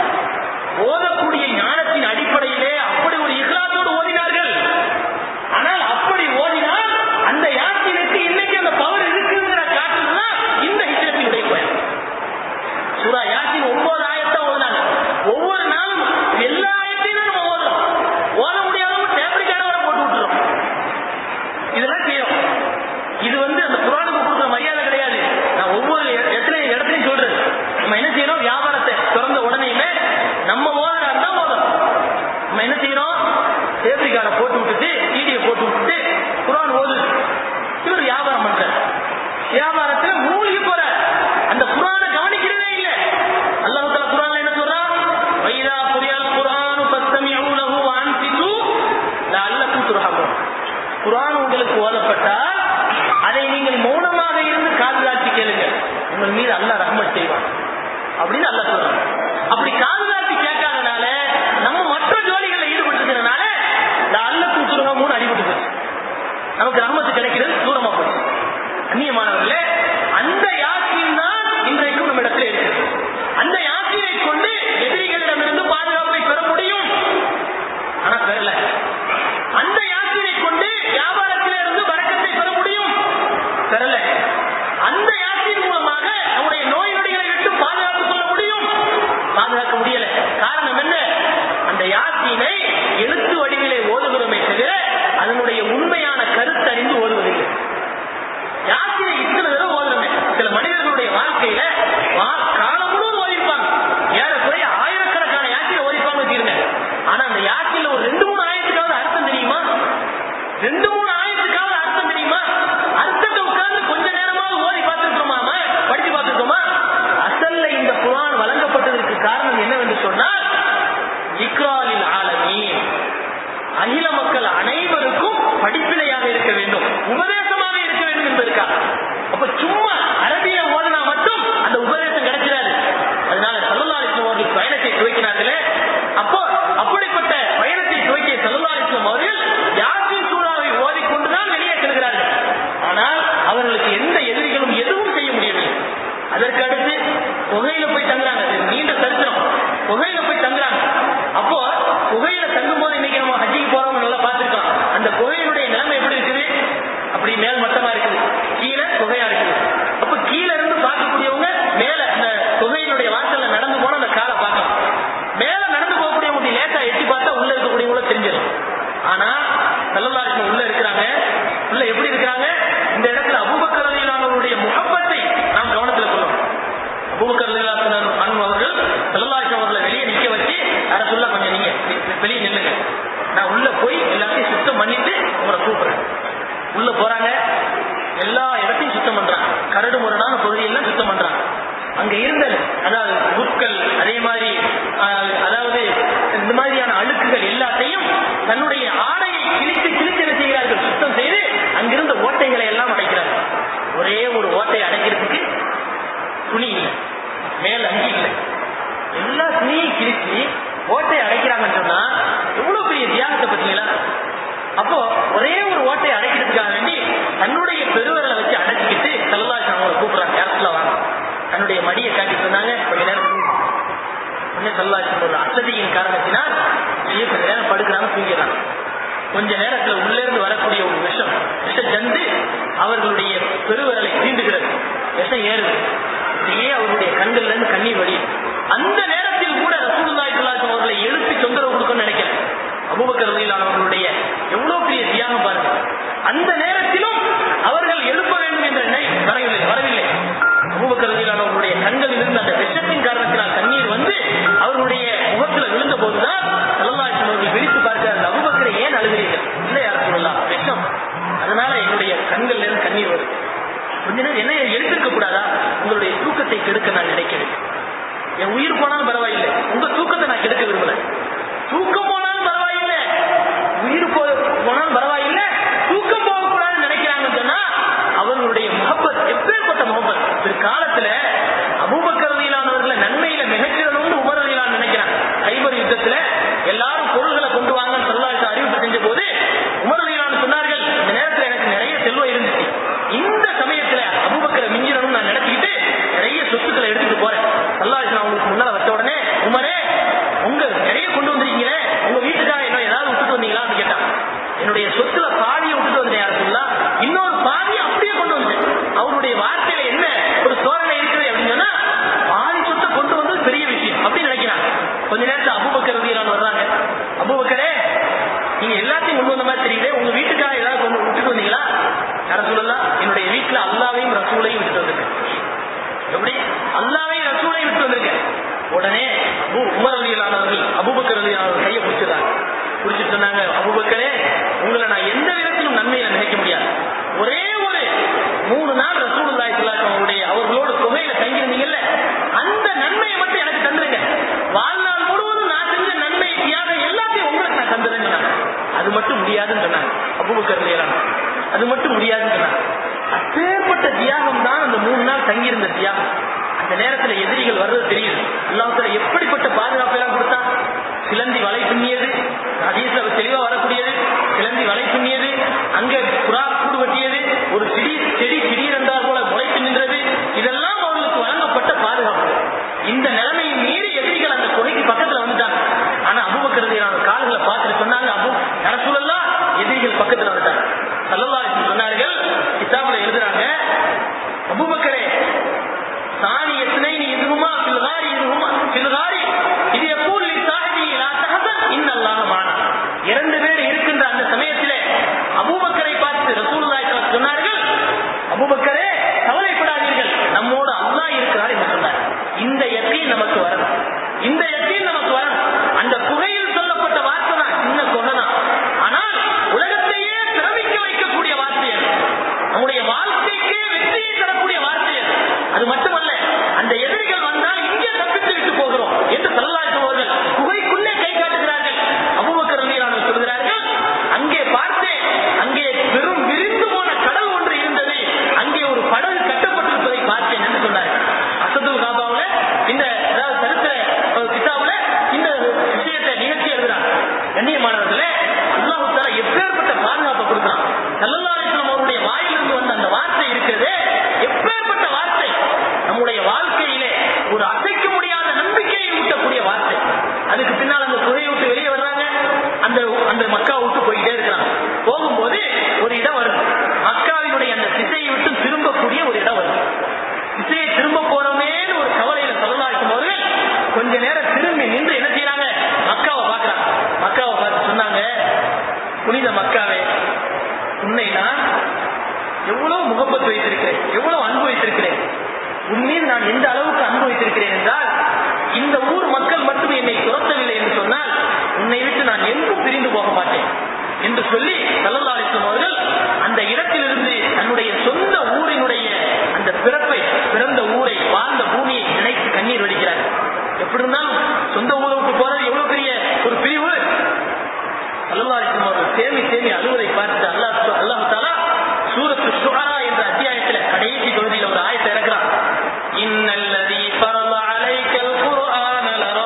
ஓதக்கூடிய ஞானத்தின் அடிப்படையிலே அப்படி ஒரு இஸ்லாத்தோடு ஓதினார்கள் ஆனால் அப்படி ஓதினால் அந்த யாத்திரைக்கு இன்னைக்கு அந்த பவர் இருக்குங்கிற காட்டுதான் இந்த ஹிஜரத்தினுடைய பயன் சூரா யாத்தின் ஒன்பது ஆயத்தை ஓதினாங்க ஒவ்வொரு நாளும் எல்லா ஆயத்தையும் நம்ம ஓதுறோம் ஓத முடியாதவங்க டேபிள் கார்டு வர போட்டு விட்டுறோம் இதெல்லாம் செய்யும் இது வந்து அந்த குரானுக்கு கொடுக்குற மரியாதை கிடையாது நான் ஒவ்வொரு இட- எத்தனை இடத்துலையும் சொல்றேன் நம்ம என்ன செய்யறோம் வியாபாரத்தை திறந்த உடனேயுமே நம்ம ஓதுறா தான் ஓதுறோம் நம்ம என்ன செய்யறோம் டேபிள் கார்டை போட்டு விட்டுட்டு டிடியை போட்டு விட்டுட்டு குரான் ஓது இவர் வியாபாரம் பண்றாரு வியாபாரத்துல மூழ்கி போறார் அந்த குரானை கவனிக்கிறதே இல்ல அல்லாஹ் தஆலா குரான்ல என்ன சொல்றான் வைதா புரியல் குர்ஆனு ஃபஸ்தமிஉ லஹு வ அன்சிது லஅல்லக்கும் துர்ஹமூன் குர்ஆன் உங்களுக்கு ஓதப்பட்டால் அதை நீங்கள் மௌனமாக இருந்து காதுலாட்டி கேளுங்க உங்கள் மீது அல்லாஹ் ரஹ்மத் செய்வான் அப்படின்னு அல்ல சொல்றான் அப்படி காது தாழ்த்தி கேட்காதனால நம்ம மற்ற ஜோலிகளில் ஈடுபட்டிருக்கிறதுனால இந்த அல்லத்தும் சுருகமும் அடிபட்டு போச்சு நமக்கு ரஹமத்து கிடைக்கிறது தூரமா போச்சு அந்நியமானவர்களே அந்த யாசின் தான் இன்றைக்கும் நம்ம இடத்துல இருக்கு அந்த யாசினை கொண்டு எதிரிகளிடமிருந்து பாதுகாப்பை பெற முடியும் ஆனா பெறல அந்த யாசினை கொண்டு வியாபாரத்திலிருந்து வரக்கத்தை பெற முடியும் பெறல அந்த யாசின் மூலமாக நம்முடைய நோய் நொடிகளை விட்டு பாதுகாப்பு கொள்ள முடியும் பாதுகாக்க முடியல காரணம் என்ன அந்த யாசினை எழுத்து வடிவிலே ஓதுகிறோமே தவிர அதனுடைய உண்மையான கருத்தறிந்து ஓதுவதில்லை யாத்திரை இத்தனை தடவை ஓதுறமே சில மனிதர்களுடைய வாழ்க்கையில வா- காலம் முழுவதும் ஓதிருப்பாங்க ஏறக்குறைய ஆயிரக்கணக்கான யாத்திரை ஓதிப்பாங்க வச்சுருங்க ஆனா அந்த யாத்திரையில ஒரு ரெண்டு மூணு ஆயிரத்துக்காவது அர்த்தம் தெரியுமா ரெண்டு மூணு ஆயிரத்துக்காவது அர்த்தம் தெரியுமா அர்த்தத்தை உட்கார்ந்து கொஞ்ச நேரமாவது ஓதி பார்த்துருக்கோமா படிச்சு பார்த்துருக்கோமா அசல்ல இந்த குரான் வழங்கப்பட்டதற்கு காரணம் என்னவென்று சொன்னால் இக்ராலில் ஆலமீன் அகில மக்கள் அனைவருக்கும் படிப்பினையாக இருக்க வேண்டும் உபதேசமாக இருக்க வேண்டும் என்பதற்காக அப்ப சும்மா அரபிய ஓதனா மட்டும் அந்த உபதேசம் கிடைச்சிடாது அதனால சல்லல்லாஹு அவர்கள் பயணத்தை துவக்கினார்களே அப்போ அப்படிப்பட்ட பயணத்தை துவக்கிய சல்லல்லாஹு அவர்கள் யாசின் சூறாவை ஓதிக்கொண்டுதான் வெளியே செல்கிறார்கள் ஆனால் அவர்களுக்கு எந்த எதிரிகளும் எதுவும் செய்ய முடியவில்லை அதற்கு அடுத்து புகையில போய் தங்குறாங்க இது நீண்ட சரித்திரம் புகையில போய் தங்குறாங்க அப்போ புகையில தங்கும் போது இன்னைக்கு நம்ம ஹஜ்ஜிக்கு போறவங்க நல்லா பார்த்திருக்கோம் அந்த புகையினுடைய நிலைமை எப்படி இருக்குது அப்படி மேல் மட்டமா இருக்குது கீழே புகையா இருக்குது அப்ப கீழே இருந்து பார்க்கக்கூடியவங்க மேல அந்த புகையினுடைய வாசல்ல நடந்து போனா அந்த காலை பார்க்கலாம் மேல நடந்து போகக்கூடியவங்க லேசா எட்டி பார்த்தா உள்ள இருக்கக்கூடியவங்கள தெரிஞ்சிடும் ஆனா செல்லல்லாருக்கும் உள்ள இருக்கிறாங்க உள்ள எப்படி இருக்கிறாங்க இந்த இடத்துல அபூபக்கரதியிலானவருடைய முகப்பத்தை நாம் கவனத்துல கொள்ளணும் அபூபக்கரதியிலான அவர்கள் செல்லல்லாருக்கும் அவர்களை வெளியே நிக்க வச்சு அதை சொல்ல கொஞ்சம் நீங்க வெ- வெளியே நில்லுங்க நான் உள்ள போய் எல்லாத்தையும் சுத்தம் பண்ணிட்டு உங்களை கூப்பிடுறேன் உள்ள போறாங்க எல்லா இடத்தையும் சுத்தம் பண்றாங்க கரடு முரடான பகுதியெல்லாம் சுத்தம் பண்றாங்க அங்க இருந்த அதாவது புற்கள் அதே மாதிரி ஆஹ், அதாவது இந்த மாதிரியான அழுக்குகள் எல்லாத்தையும் தன்னுடைய ஆடையை கிழித்து கிழித்து என்ன செய்கிறார்கள் சுத்தம் செய்து அங்கிருந்த ஓட்டைகளை எல்லாம் அடைக்கிறார்கள் ஒரே ஒரு ஓட்டையை அடைக்கிறதுக்கு துணி இல்லை மேல் அங்கி இல்லை எல்லா துணியையும் கிழிச்சு ஓட்டையை அடைக்கிறாங்கன்னு சொன்னா எவ்வளவு பெரிய தியாகத்தை பத்தீங்களா அப்போ ஒரே ஒரு ஓட்டையை அடைக்கிறதுக்காக வேண்டி தன்னுடைய பெருவரலை வச்சு அடைச்சிக்கிட்டு செல்லலாசன் அவங்களை கூப்பிடுறாங்க இடத்துல வாங்க தன்னுடைய மடியை காட்டிட்டு இருந்தாங்க கொஞ்ச நேரம் தூங்கு. உடனே செல்லலாசன் ஒரு அசதியின் காரணத்தினால் வெளியே கொஞ்ச நேரம் படுக்கிறாங்க தூங்கிறாங்க கொஞ்ச நேரத்துல உள்ளே இருந்து வரக்கூடிய ஒரு விஷம் விஷ ஜந்து அவர்களுடைய பெருவரலை தீண்டுகிறது விஷம் ஏறுது அப்படியே அவருடைய கண்கள்ல இருந்து கண்ணீர் வடியும் அந்த நேரத்தில் கூட ரசூலுல்லாஹி ஸல்லல்லாஹு அலைஹி அவர்களை எழுப்பி தொந்தரவு கொடுக்கணும்னு நினைக்கிறேன் அபூபக்கர் ரலியல்லாஹு அவர்களுடைய எவ்வளவு பெரிய தியாகம் பாருங்க அந்த நேரத்திலும் அவர்கள் எழுப்ப வேண்டும் என்ற நினை வரவில்லை வரவில்லை அபூபக்கர் ரலியல்லாஹு அவர்களுடைய கண்களில் இருந்து அந்த விஷத்தின் காரணத்தினால் கண்ணீர் வந்து அவர்களுடைய முகத்துல விழுந்த போதுதான் ஸல்லல்லாஹு அலைஹி அவர்கள் விழித்து பார்க்கிறார்கள் அபூபக்கரை ஏன் அழுகிறீர்கள் இல்லை யார் சொல்லலாம் விஷம் அதனால என்னுடைய கண்கள்ல இருந்து கண்ணீர் வருது கொஞ்ச நேரம் என்ன எழுந்திருக்க கூடாதா உங்களுடைய தூக்கத்தை கெடுக்க நான் நினைக்கிறேன் என் உயிர் போனாலும் பரவாயில்லை உங்க தூக்கத்தை நான் கெடுக்க விரும்பல தூக்கம் போனாலும் பரவாயில்லை உயிர் போ போனாலும் பரவாயில்லை தூக்கம் போகக்கூடாதுன்னு நினைக்கிறாங்கன்னு சொன்னா அவர்களுடைய முகப்பத் எப்பேற்பட்ட முகப்பத் பிற்காலத்துல அபூபக்கரதியிலானவர்களை நன்மையில மிகச்சிறணும்னு உமரதியிலான் நினைக்கிறாங்க கைபர் யுத்தத்துல எல்லாரும் பொருள்களை கொண்டு வாங்கன்னு சொல்லாச்சு அறிவிப்பு செஞ்ச போது உமரதியிலான் சொன்னார்கள் இந்த நேரத்துல எனக்கு நிறைய செல்வம் இருந்துச்சு இந்த சமயத்துல அபூபக்கரை மிஞ்சிடணும்னு நான் நினைச்சுக்கிட்டு நிறைய சொத்துக்களை எடுத்துட்டு போறேன் சொல்லாச்சு நான் உங்களுக்கு முன்னால வச்ச உடனே உமரே உங்க நிறைய கொண்டு வந்திருக்கீங்களே உங்க வீட்டுக்காக என்ன ஏதாவது விட்டுட்டு வந்தீங்களான்னு கேட்டான் என்னுடைய சொத்துல பாதியை விட்டுட்டு வந்தேன் யார சொல்லலாம் இன்னொரு பாதியை அப்படியே கொண்டு வந்தேன் அவருடைய வார்த்தையில என்ன ஒரு சோதனை இருக்குது அப்படின்னு சொன்னா பாதி சொத்தை கொண்டு வந்தது பெரிய விஷயம் அப்படின்னு நினைக்கிறான் கொஞ்ச நேரத்துல அபுபக்கர் ரதியலான் வர்றாங்க அபுபக்கரே நீங்க எல்லாத்தையும் கொண்டு வந்த மாதிரி தெரியுது உங்க வீட்டுக்காக ஏதாவது கொண்டு விட்டுட்டு வந்தீங்களா யார சொல்லலாம் என்னுடைய வீட்டுல அல்லாவையும் ரசூலையும் விட்டுட்டு வந்திருக்கேன் எப்படி அல்லாவையும் ரசூலையும் விட்டு வந்திருக்கேன் உடனே அபு உமர் அலியலானவர்கள் அபுபக்கர் அலியலானவர்கள் கையை பிடிச்சிடுறாங்க பிடிச்சிட்டு சொன்னாங்க அபுபக்கரே உங்களை நான் எந்த விதத்திலும் நன்மையில நினைக்க முடியாது ஒரே ஒரு மூணு நாள் ரசூலுல்லாஹி ஸல்லல்லாஹு அலைஹி அவருடைய அவர்களோடு குகையில தங்கியிருந்தீங்கல்ல அந்த நன்மையை மட்டும் எனக்கு தந்துருங்க வாழ்நாள் முழுவதும் நான் செஞ்ச நன்மை தியாகம் எல்லாத்தையும் உங்களுக்கு நான் தந்துறேன்னு சொன்னாங்க அது மட்டும் முடியாதுன்னு சொன்னாங்க அபுபக்கர் அலியலான அது மட்டும் முடியாதுன்னு சொன்னாங்க அப்பேற்பட்ட தியாகம் தான் அந்த மூணு நாள் தங்கியிருந்த தியாகம் அந்த நேரத்துல எதிரிகள் வர்றது தெரியுது அல்லாஹ் எப்படிப்பட்ட பாதுகாப்பு எல்லாம் கொடுத்தான் சிலந்தி வலை பின்னியது ஹதீஸ்ல தெளிவா வரக்கூடியது சிலந்தி வலை பின்னியது அங்கே புறா கூடு வெட்டியது ஒரு செடி செடி திடீர் என்றால் போல முளைத்து நின்றது இதெல்லாம் அவர்களுக்கு வழங்கப்பட்ட பாதுகாப்பு இந்த நிலைமையை மீறி எதிரிகள் அந்த குகைக்கு பக்கத்துல வந்துட்டாங்க ஆனா அபுபக்கரது கால்களை பார்த்துட்டு சொன்னாங்க அபு அரசூலெல்லாம் எதிரிகள் பக்கத்துல வந்துட்டாங்க சல்லல்லா சொன்னார்கள் கிதாபுல எழுதுறாங்க அபுபக்கரே சாணி எத்தனை நீ இதுவுமா பில்காரி இதுவுமா பில்காரி இது எப்பூல் சாஹிபி லா தஹசன் இன்னல்லாஹ மானா இரண்டு பேர் இருக்கின்ற அந்த சமயத்திலே அபூபக்கரை பார்த்து ரசூலுல்லாஹி ஸல்லல்லாஹு அலைஹி சொன்னார்கள் அபூபக்கரே கவலைப்படாதீர்கள் நம்மோடு அல்லாஹ் இருக்கிறார் என்று சொன்னார் இந்த யக்கீன் நமக்கு வரணும் இந்த யக்கீன் நமக்கு வரணும் அந்த குகையில் சொல்லப்பட்ட வார்த்தை தான் சின்ன குகை தான் ஆனால் உலகத்தையே சிரமிக்க வைக்கக்கூடிய வார்த்தை அது நம்முடைய வாழ்க்கைக்கே வெற்றியை தரக்கூடிய வார்த்தை அது அது மட்டுமல்ல அந்த எதிரிகள் வந்தால் இங்கே தப்பித்து விட்டு போகிறோம் என்று சல்லாசம் அவர்கள் குகைக்குள்ளே கை காட்டுகிறார்கள் அபுபக்கர் ரலியல்லாஹு சொல்கிறார்கள் அங்கே பார்த்தேன் அங்கே பெரும் விரிந்து போன கடல் ஒன்று இருந்தது அங்கே ஒரு படகு கட்டப்பட்டிருப்பதை பார்த்தேன் என்று சொன்னார் அசதுல் காபாவுல இந்த அதாவது சரித்திர ஒரு கிதாபுல இந்த விஷயத்தை நிகழ்ச்சி எழுதுறாங்க கண்ணியமானவர்களே அல்லாஹு தாலா எப்பேற்பட்ட பாதுகாப்பை கொடுக்குறான் சல்லல்லாஹு அலைஹி வஸல்லம் அவருடைய வாயிலிருந்து வந்த அந்த வார்த்தை இருக்கிறதே எப்பேற்பட்ட வார்த்தை நம்முடைய வாழ்க்கையிலே ஒரு அசைக்க முடியாத நம்பிக்கையை ஊட்டக்கூடிய வார்த்தை அதுக்கு பின்னால் அந்த குகையை விட்டு வெளியே வர்றாங்க அந்த அந்த மக்கா விட்டு போயிட்டே இருக்கிறாங்க போகும்போது ஒரு இடம் வருது மக்காவினுடைய அந்த திசையை விட்டு திரும்பக்கூடிய ஒரு இடம் வருது திசையை திரும்ப போறோமேன்னு ஒரு கவலையில சொல்லலாக்கும் அவர்கள் கொஞ்ச நேரம் திரும்பி நின்று என்ன செய்யறாங்க மக்காவை பாக்குறாங்க மக்காவை பார்த்து சொன்னாங்க புனித மக்காவே உன்னை நான் எவ்வளவு முகப்பத்து வைத்திருக்கிறேன் எவ்வளவு அன்பு வைத்திருக்கிறேன் உன்மீது நான் எந்த அளவுக்கு அன்பு வைத்திருக்கிறேன் என்றால் இந்த ஊர் மக்கள் மட்டும் என்னை துரத்தவில்லை என்று சொன்னால் உன்னை விட்டு நான் எங்கும் பிரிந்து போக மாட்டேன் என்று சொல்லி சல்லல்லா அலிஸ்லாம் அவர்கள் அந்த இடத்திலிருந்து தன்னுடைய சொந்த ஊரினுடைய அந்த பிறப்பை பிறந்த ஊரை வாழ்ந்த பூமியை நினைத்து கண்ணீர் வடிக்கிறார் எப்படி இருந்தாலும் சொந்த ஊரை விட்டு போறது எவ்வளவு பெரிய ஒரு பிரிவு சல்லல்லா அலிஸ்லாம் அவர்கள் தேமி தேமி அழுவதை பார்த்து அல்லாஹ் அல்லாஹ் தாலா சூரத்து ஷுஆரா என்ற அத்தியாயத்தில் கடைசி பகுதியில் ஒரு ஆயத்தை இறக்குறான் இன்னல்லதி ஃபரல அலைக்கல் குர்ஆன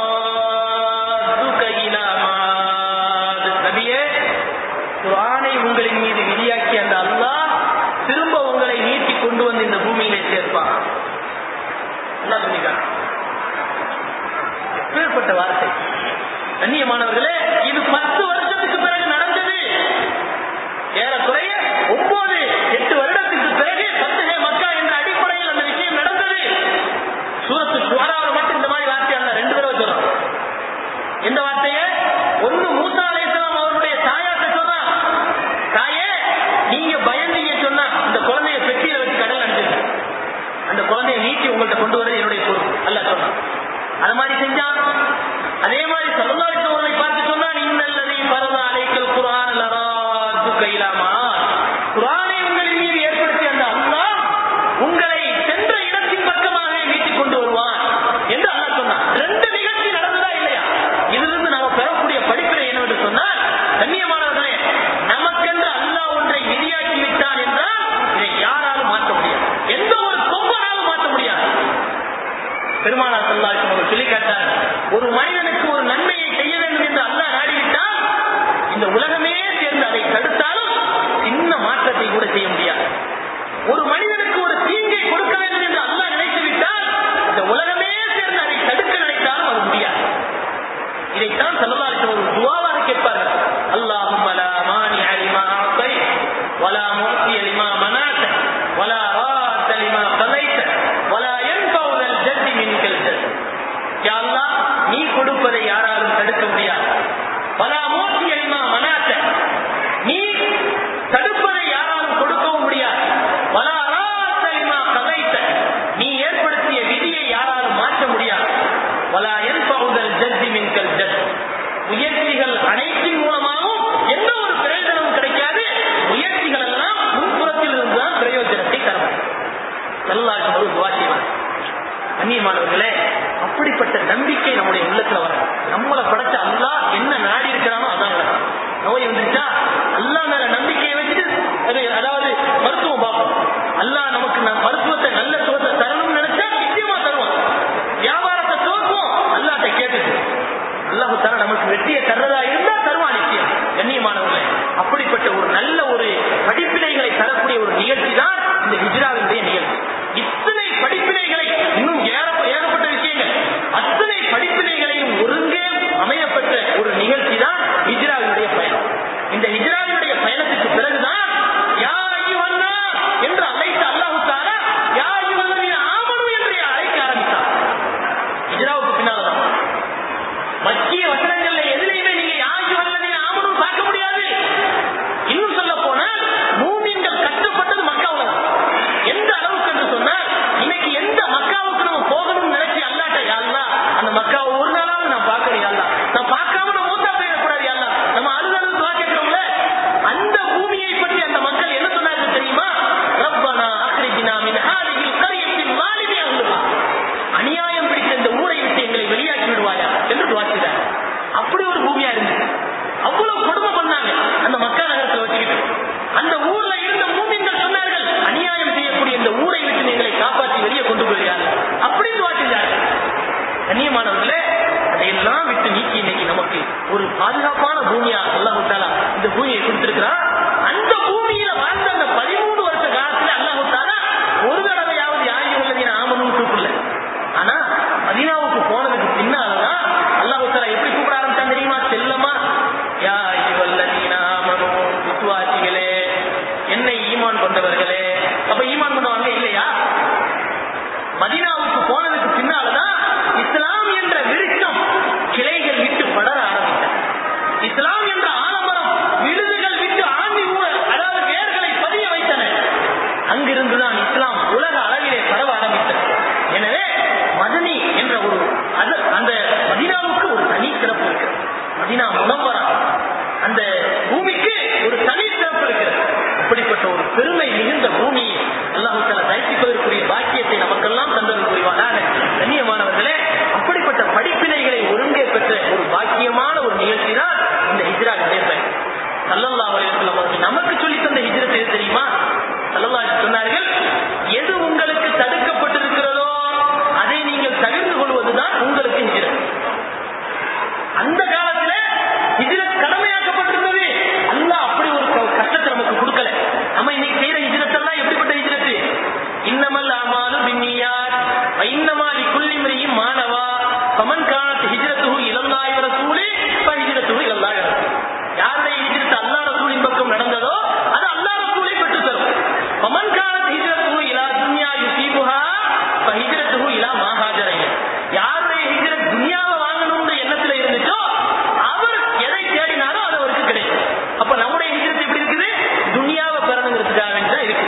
லராதுக இலா மாத் நபியே குர்ஆனை உங்களின் மீது விதியாக்கி அந்த அல்லாஹ் திரும்ப உங்களை நீட்டி கொண்டு வந்து இந்த பூமியிலே சேர்ப்பான் அல்லாஹ் சொல்லிட்டான் எப்பேற்பட்ட வார்த்தை கண்ணியமானவர்களே இது பத்து வருஷத்துக்கு பிறகு நடந்தது ஏறக்குறைய ஒன்பது எட்டு வருடத்துக்கு பிறகு பத்துகை மக்கா என்ற அடிப்படையில் அந்த விஷயம் நடந்தது சூரத்து சுவராவில் மட்டும் இந்த மாதிரி வார்த்தை அல்ல ரெண்டு தடவை சொல்றோம் எந்த வார்த்தைய ஒண்ணு மூசா அலைஹிஸ்ஸலாம் அவருடைய தாயாட்ட சொன்னா தாயே நீங்க பயந்தீங்க சொன்னா இந்த குழந்தைய பெட்டியில வச்சு கடல் அனுப்பிச்சு அந்த குழந்தைய நீட்டி உங்கள்ட்ட கொண்டு வரது என்னுடைய பொறுப்பு அல்ல சொன்னான் அது மாதிரி செஞ்சான் அதே மாதிரி சல்லல்லாஹு அவர்களை பார்த்து சொன்னான் இன்னல்லதி பரத அலைக்கல் குர்ஆன் லராது கைலாமா குர்ஆனை உங்களின் மீது ஏற்படுத்திய அந்த அல்லாஹ் உங்களை சென்ற இடத்தின் பக்கமாக மீட்டிக் கொண்டு வருவான் என்று அல்லாஹ் சொன்னான் ரெண்டு நிகழ்ச்சி நடந்ததா இல்லையா இதிலிருந்து நாம பெறக்கூடிய படிப்பினை என்னவென்று சொன்னால் கண்ணியமானவர்களே நமக்கென்று அல்லாஹ் ஒன்றை விதியாக்கி விட்டான் என்றால் இதை யாராலும் மாற்ற முடியாது எந்த ஒரு கொம்பனாலும் மாற்ற முடியாது பெருமானார் சல்லாஹ் அவர் சொல்லி காட்டார் ஒரு மனிதனுக்கு ஒரு நன்மையை செய்ய வேண்டும் என்று அல்லாஹ் நாடிவிட்டால் இந்த உலகமே சேர்ந்து அதை தடுத்தாலும் சின்ன மாற்றத்தை கூட செய்ய முடியாது ஒரு மனிதனுக்கு ஒரு தீங்கை கொடுக்க வேண்டும் என்று அல்லாஹ் நினைத்து விட்டால் இந்த உலகமே சேர்ந்து அதை தடுக்க நினைத்தாலும் அது முடியாது இதைத்தான் சல்லல்லாஹு ஒரு துவாவாக கேட்பார்கள் அல்லாஹும்ம லா மானிஅ லிமா அஅதை வலா முஅத்திய லிமா மனாத வலா ராத லிமா கதைத வலா யன்ஃபஉ தல் ஜத்தி மின்கல் ஜத் யா அல்லாஹ் நீ கொடுப்பதை யாராலும் தடுக்க முடியாது வலா முஅத்திய லிமா மனாத நீ தடுப்பதை யாராலும் கொடுக்கவும் முடியாது வலா ராத லிமா கதைத நீ ஏற்படுத்திய விதியை யாராலும் மாற்ற முடியாது வலா யன்ஃபஉதல் ஜத்தி மின்கல் ஜத் முயற்சிகள் அனைத்தின் மூலமாகவும் எந்த ஒரு பிரயோஜனமும் கிடைக்காது முயற்சிகள் எல்லாம் முன்புறத்தில் இருந்துதான் பிரயோஜனத்தை தர முடியும் நல்லாக ஒரு துவாசியமாக கண்ணியமானவர்களே அப்படிப்பட்ட நம்பிக்கை நம்முடைய உள்ளத்துல வரணும் நம்மளை படைச்ச அல்லாஹ் என்ன நாடி இருக்கிறானோ அதான் நடக்கும் நோய் வந்துருச்சா அல்லாஹ் மேல நம்பிக்கையை வச்சுட்டு அது அதாவது மருத்துவம் பார்ப்போம் அல்லாஹ் நமக்கு நம் மருத்துவத்தை நல்ல சுகத்தை தரணும்னு நினைச்சா நிச்சயமா தருவான் வியாபாரத்தை துவக்குவோம் கண்ணியமானவர்களே அதையெல்லாம் விட்டு நீக்கி இன்னைக்கு நமக்கு ஒரு பாதுகாப்பான பூமியா அல்லாஹு தாலா இந்த பூமியை கொடுத்திருக்கிறான் அந்த பூமியில வாழ்ந்த அந்த பதிமூணு வருஷ காலத்துல அல்லாஹு தாலா ஒரு தடவையாவது யாரையும் உள்ளது ஆமனும் கூப்பிடல ஆனா மதீனாவுக்கு போனதுக்கு பின்னாலதான் அல்லாஹு தாலா எப்படி கூப்பிட ஆரம்பிச்சான் தெரியுமா செல்லமா யா ஐயுவல்லதீன ஆமனு விசுவாசிகளே என்னை ஈமான் கொண்டவர்களே அப்ப ஈமான் கொண்டவங்க இல்லையா மதீனாவுக்கு போனதுக்கு பின்னாலதான் இஸ்லாம் என்ற விருட்சம் கிளைகள் விட்டு படர ஆரம்பித்தது இஸ்லாம் என்ற ஆலமரம் விழுதுகள் விட்டு ஆண்டி ஊழ அதாவது வேர்களை பதிய வைத்தன அங்கிருந்துதான் இஸ்லாம் உலக அளவிலே பரவ ஆரம்பித்தது எனவே மதனி என்ற ஒரு அது அந்த மதினாவுக்கு ஒரு தனி சிறப்பு இருக்கிறது மதினா முனவரா அந்த பூமிக்கு ஒரு தனி சிறப்பு இருக்கிறது அப்படிப்பட்ட ஒரு பெருமை மிகுந்த பூமியை அல்லாஹு தாலா தரிசிப்பதற்குரிய பாக்கியத்தை நமக்கெல்லாம் தந்தது புரிவானாக கண்ணியமானவர்களே அப்படிப்பட்ட படிப்பினைகளை ஒருங்கே பெற்ற ஒரு பாக்கியமான ஒரு நிகழ்ச்சி தான் இந்த ஹிஜ்ரா நிகழ்ச்சி சல்லல்லா அலையம் அவர்கள் நமக்கு சொல்லி தந்த ஹிஜ்ரத் எது தெரியுமா சல்லல்லா சொன்னார்கள் எது உங்களுக்கு தடுக்கப்பட்டிருக்கிறதோ அதை நீங்கள் தவிர்த்து கொள்வதுதான் உங்களுக்கு ஹிஜ்ரத் அந்த காலத்துல ஹிஜ்ரத் கடமையாக்கப்பட்டிருந்தது அல்லாஹ் அப்படி ஒரு க- கஷ்டத்தை நமக்கு கொடுக்கல நம்ம இன்னைக்கு செய்யற ஹிஜ்ரத் எல்லாம் எப்படிப்பட்ட ஹிஜ்ரத் இன்னமல் அமாலு பின்னியாத் வ இன்னமா லிக்குல்லி இம்ரியின் மானவா ஃபமன் கானத் ஹிஜ்ரத்துஹு இலல்லாஹி வ ரசூலி ஃபஹிஜ்ரத்துஹு இலல்லாஹி வ ரசூலி யாருடைய ஹிஜ்ரத் அல்லாஹ் ரசூலின் பக்கம் நடந்ததோ அது அல்லாஹ் ரசூலை பெற்று தரும் ஃபமன் கானத் ஹிஜ்ரத்துஹு இலா துன்யா யுசீபுஹா ஃபஹிஜ்ரத்துஹு இலா மா ஹாஜர இலைஹி யாருடைய ஹிஜ்ரத் துன்யாவை வாங்கணும்னு எண்ணத்துல இருந்துச்சோ அவர் எதை தேடினாரோ அது அவருக்கு கிடைக்கும் அப்ப நம்முடைய ஹிஜ்ரத் எப்படி இருக்குது துன்யாவை பெறணுங்கிறதுக்காக வேண்டி தான் இருக்குது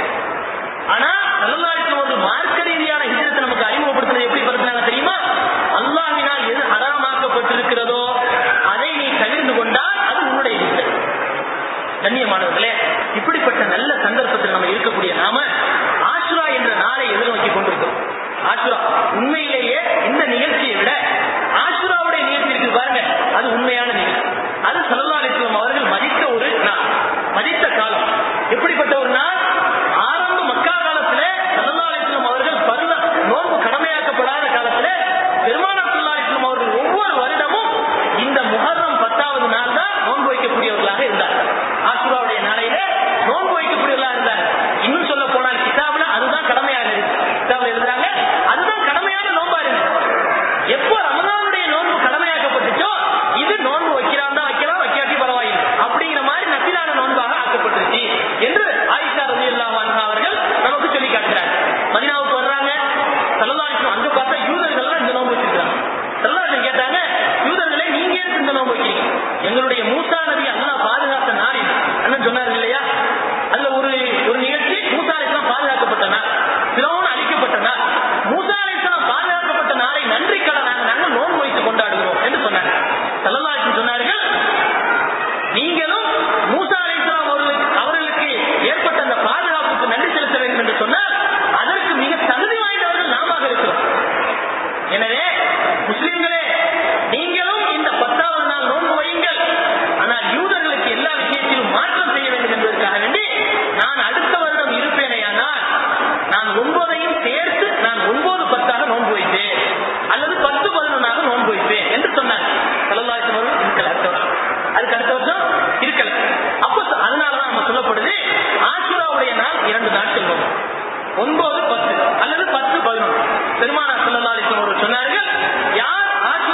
ஆனா நல்லலாயிரத்தில் ஒரு மார்க்க ரீதியான ஹிஜ்ரத்தை நமக்கு அறிமுகப்படுத்துறது எப்படி படுத்தினாங்க தெரியுமா அல்லாஹ்வினால் எது ஹராமாக்கப்பட்டிருக்கிறதோ அதை நீ தவிர்த்து கொண்டால் அது உன்னுடைய ஹிஜ்ரத் கண்ணியமானவர்களே இப்படிப்பட்ட நல்ல சந்தர்ப்பத்தில் நம்ம இருக்கக்கூடிய நாம ஆசுரா என்ற நாளை எதிர்நோக்கி கொண்டிருக்கிறோம் ஆசுரா உண்மையிலேயே இந்த நிகழ்ச்சியை விட ஆசுராவுடைய நிகழ்ச்சி இருக்குது பாருங்க அது உண்மையான நிகழ்ச்சி அது சல்லா அலிஸ்லாம் அவர்கள் மதித்த ஒரு நாள் மதித்த காலம் எப்படிப்பட்ட ஒரு நாள் ஆரம்ப மக்கா காலத்துல சல்லா அலிஸ்லாம் அவர்கள் பருவ நோன்பு கடமையாக்கப்படாத காலத்துல பெருமானார் சல்லா அலிஸ்லாம் அவர்கள் ஒவ்வொரு வருடமும் இந்த முஹர்ரம் பத்தாவது நாள் தான் நோன்பு வைக்கக்கூடியவர்களாக இருந்தார் ஆசுராவுடைய நாளையில நோன்பு வைக்கக்கூடியவர்களாக இருந்தார் இன்னும் சொல்ல போனால் கிதாபுல அதுதான் கடமையாக இருக்கு கிதாபுல எழுதுறாங்க அதுதான் கடமையான நோன்பா இருக்கு எப்போ ரமதானுடைய நோன்பு கடமையாக்கப்பட்டுச்சோ இது நோன்பு வைக்கிறான் தான் வைக்கலாம் வைக்காட்டி பரவாயில்லை அப்படிங்கிற மாதிரி நபிலான நோன்பாக ஆக்கப்பட்டுருச்சு என்று ஆயிஷா ரவி அவர்கள் நமக்கு சொல்லி காட்டுறாங்க மதினாவுக்கு வர்றாங்க சல்லல்லாஹு அங்க பார்த்தா யூதர்கள் இந்த நோன்பு வச்சிருக்காங்க சல்லல்லாஹு கேட்டாங்க யூதர்களே நீங்க எதுக்கு இந்த நோன்பு வைக்கிறீங்க எங்களுடைய மூசா நபி அல்லாஹ் பாதுகாத்த நாள் இது அண்ணன் சொன்னார் இல்லையா அதுல ஒரு ஒரு நிகழ்ச்சி மூசா அலிஸ்லாம் பாதுகாக்கப்பட்ட நாள் பிறவும் அழிக்கப்பட்ட நாள் மூசா அலிஸ்லாம் பாதுகாக்கப்பட்ட நாளை நன்றி கடனாக நாங்கள் நோன்பு வைத்து கொண்டாடுகிறோம் என்று சொன்னாங்க சல்லல்லாஹு சொன்னார்கள் நீங்களும் மூசா அலிஸ்லாம் அவர்களுக்கு அவர்களுக்கு ஏற்பட்ட அந்த பாதுகாப்புக்கு நன்றி செலுத்த வேண்டும் என்று சொன்னால் அதற்கு மிக தகுதி வாய்ந்தவர்கள் நாம இருக்கிறோம் எனவே முஸ்லிம்களே நீங்களும் இந்த பத்தாவது நாள் நோன்பு வையுங்கள் ஆனால் யூதர்களுக்கு எல்லா விஷயத்திலும் மாற்றம் செய்ய வேண்டும் என்பதற்காக வேண்டி நான் அடுத்த வருடம் இருப்பேனேயானால் நான் ஒன்பதையும் சேர்த்து நான் ஒன்பது பத்தாக நோன்பு வைப்பேன் அல்லது பத்து பதினொன்றாக நோன்பு வைப்பேன் என்று சொன்னார் செலவாசி அவர்கள் இருக்கல அடுத்த வருஷம் அதுக்கு அடுத்த வருஷம் இருக்கல அப்போ அதனாலதான் நம்ம சொல்லப்படுது ஆசுராவுடைய நாள் இரண்டு நாட்கள் நோன்பு ஒன்பது பத்து அல்லது பத்து பதினொன்று பெருமானார் ஸல்லல்லாஹு அலைஹி வஸல்லம் அவர்கள் சொன்னார்கள் யார்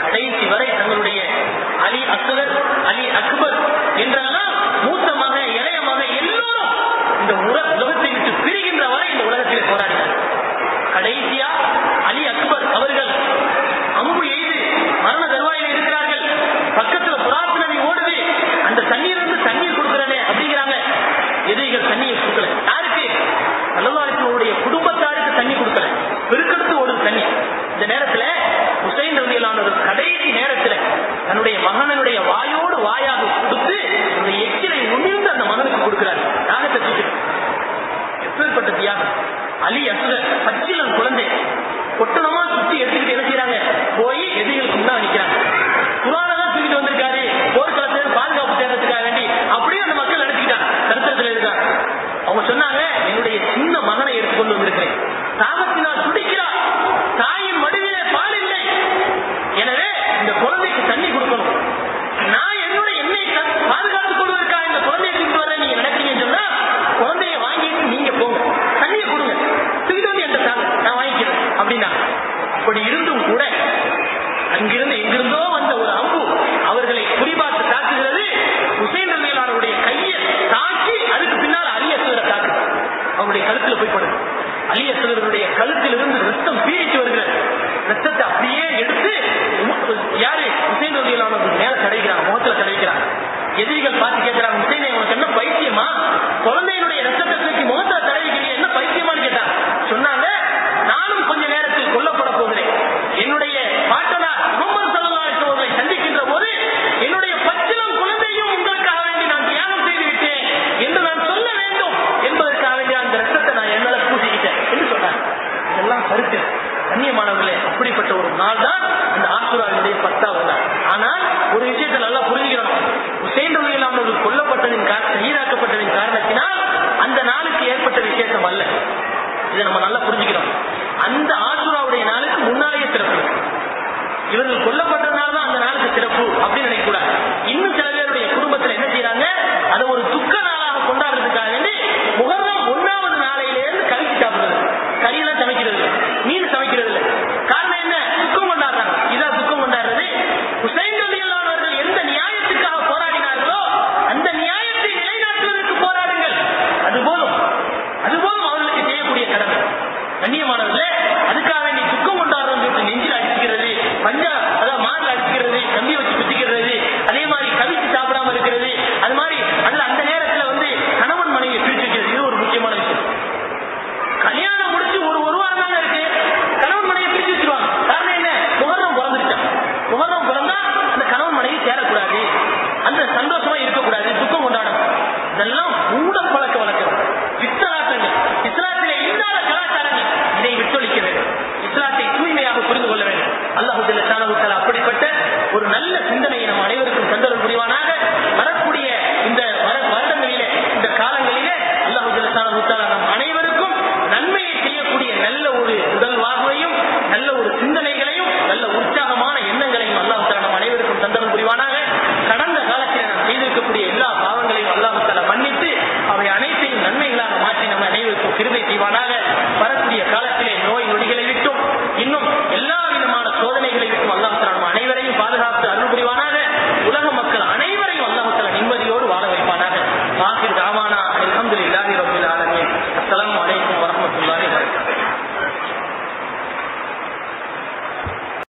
கடைசி வரை தங்களுடைய அலி அக்பர் அலி அக்பர் என்றெல்லாம் மூத்த மக இளைய மக எல்லோரும் இந்த உல- உலகத்தை விட்டு பிரிகின்ற வரை இந்த உலகத்தில் போராடினார் கடைசியா அலி அக்பர் அவர்கள் அம்பு எய்து மரண தருவாயில் இருக்கிறார்கள் பக்கத்துல புறாத்து நதி ஓடுது அந்த தண்ணீர் இருந்து தண்ணீர் கொடுக்கிறனே அப்படிங்கிறாங்க எதிரிகள் தண்ணியை கொடுக்கல யாருக்கு அல்லவாரிசனுடைய குடும்பத்தாருக்கு தண்ணி கொடுக்கல பெருக்கெடுத்து ஓடுது தண்ணி இந்த நேரத்துல ஹுசைன் ரவியலான கடைசி நேரத்துல தன்னுடைய மகனுடைய வாயோடு வாயாக கொடுத்து அந்த எச்சிலை உமிழ்ந்து அந்த மகனுக்கு கொடுக்கிறார் யாகத்தை தூக்கி எப்பேற்பட்ட தியாகம் அலி அசுரர் பச்சிலம் குழந்தை பொட்டணமா சுத்தி எடுத்துக்கிட்டு என்ன செய்யறாங்க போய் எதிரிகளுக்கு முன்னாடி நிக்கிறாங்க குரானை தான் தூக்கிட்டு வந்திருக்காரு போர்க்களத்துல பாதுகாப்பு தேடுறதுக்காக வேண்டி அப்படியே அந்த மக்கள் நினைச்சுக்கிட்டாங்க சரித்திரத்துல இருக்காங்க அவங்க சொன்னாங்க என்னுடைய சின்ன மகனை எடுத்துக்கொண்டு வந்திருக்கிறேன் தாகத்தினால் துடிக்கிறார் தாயின் மடிவிலே பால் இல்லை எனவே இந்த குழந்தைக்கு தண்ணி கொடுக்கணும் நான் என்னுடைய என்னை க- பாதுகாத்துக் கொள்வதற்காக இந்த குழந்தையை தூக்கிட்டு வரேன் நீங்க நினைக்கிறீங்கன்னு சொன்னா குழந்தைய வாங்கிட்டு நீங்க போங்க தண்ணியை கொடுங்க தூக்கிட்டு வந்து என்கிட்ட தாங்க நான் வாங்கிக்கிறேன் அப்படின்னா அப்படி இருந்தும் கூட அங்கிருந்து எங்கிருந்தோ வந்த ஒரு அம்பு அவர்களை குறிபார்த்து தாக்குகிறது ஹுசைன் ரலியல்லாஹுடைய கையை தாக்கி அதுக்கு பின்னால் அலியசுவரை தாக்கு அவருடைய கழுத்துல போய் படுது அலியசுவருடைய கழுத்தில் இருந்து ரத்தம் பீரிட்டு வருகிறது ரத்தத்தை அப்படியே எடுத்து உம- யாரு ஹுசைன் ரலியல்லாஹு மேல தடைக்கிறாங்க முகத்துல தடைக்கிறாங்க எதிரிகள் பார்த்து கேட்கிறாங்க ஹுசைனை உனக்கு என்ன பைத்தியமா குழந்தையினுடைய ரத்தத்தை தூக்கி முகத்துல தடவிக்கிறீங்க என்ன பைத்தியமான்னு கேட்டாங்க சொன்னாங்க நானும் கொஞ்ச நேரத்தில் கொல்லப்பட போகிறேன் என்னுடைய பாட்டனார் முகமது ஸல்லல்லாஹு அலைஹி அவர்களை சந்திக்கின்ற போது என்னுடைய பச்சிலம் குழந்தையும் உங்களுக்காக வேண்டி நான் தியாகம் செய்து விட்டேன் என்று நான் சொல்ல வேண்டும் என்பதற்காக வேண்டி அந்த ரத்தத்தை நான் என்னால பூசிக்கிட்டேன் என்று சொன்னார் இதெல்லாம் கருத்து கண்ணியமானவர்களே அப்படிப்பட்ட ஒரு நாள் தான் அந்த ஆசுராவினுடைய பத்தாவது நாள் ஆனால் ஒரு விஷயத்தை நல்லா புரிஞ்சுக்கணும் ஹுசைன் ரலியல்லாஹு அவர்கள் கொல்லப்பட்டதின் கா- ஷஹீதாக்கப்பட்டதின் காரணத்தினால் அந்த நாளுக்கு ஏற்பட்ட விசேஷம் அல்ல இதை நம்ம நல்லா புரிஞ்சுக்கிறோம் அந்த ஆசுராவுடைய நாளுக்கு முன்னாலேயே சிறப்பு இருக்கு. இவர்கள் கொல்லப்பட்டதுனால தான் அந்த நாளுக்கு சிறப்பு அப்படின்னு நினைக்க கூடாது இன்னும் சில பேருடைய குடும்பத்துல என்ன செய்யறாங்க அதை ஒரு துக்க நாளாக கொண்டாடுறதுக்காக வேண்டி முகர்ணம் ஒன்னாவது நாளையிலேருந்து கழிச்சு சாப்பிடுறது கறியெல்லாம் சமைக்கிறது இல்ல மீன் சமைக்கிறது இல்ல காரணம் என்ன துக்கம் கொண்டாடுறாங்க இதான் துக்கம் கொண்டாடுறது ஹுசைன் ரலியல்லாஹு எந்த நியாயத்துக்காக போராடினார்களோ அந்த நியாயத்தை நிலைநாட்டுவதற்கு போராடுங்கள் அது போதும் அது போதும் அவர்களுக்கு செய்யக்கூடிய கடமை கண்ணியமானவர்களே அதுக்காக வேண்டி துக்கம் கொண்டாடுறோம் சொல்லிட்டு நெஞ்சில் அடிச்சுக்கிறது பஞ்சா அதாவது மார்ல அடிச்சுக்கிறது கம்பி வச்சு குத்திக்கிறது அதே மாதிரி கவிச்சு சாப்பிடாம இருக்கிறது அது மாதிரி அதுல அந்த நேரத்துல வந்து கணவன் மனைவியை பிரிச்சு வைக்கிறது இது ஒரு முக்கியமான விஷயம் கல்யாணம் முடிச்சு ஒரு ஒரு வாரம் தாங்க இருக்கு கணவன் மனைவி பிரிச்சு வச்சிருவாங்க காரணம் என்ன முகரம் பிறந்துருச்சான் முகரம் பிறந்தா அந்த கணவன் மனைவி சேரக்கூடாது அந்த சந்தோஷமா இருக்கக்கூடாது துக்கம் கொண்டாடணும் இதெல்லாம் மூட பழக்க வழக்கம் பித்தலாட்டங்கள் இஸ்லாத்திலே இல்லாத கலாச்சாரங்கள் இதை விட்டொழிக்க வேண்டும் இஸ்லாத்தை தூய்மையாக புரிந்து கொள்ள வேண்டும் அல்லாஹு ஜல்ல ஷானஹு தஆலா அப்படிப்பட்ட ஒரு நல்ல சிந்தனையை நம் அனைவருக்கும் தந்தரல் புரிவானா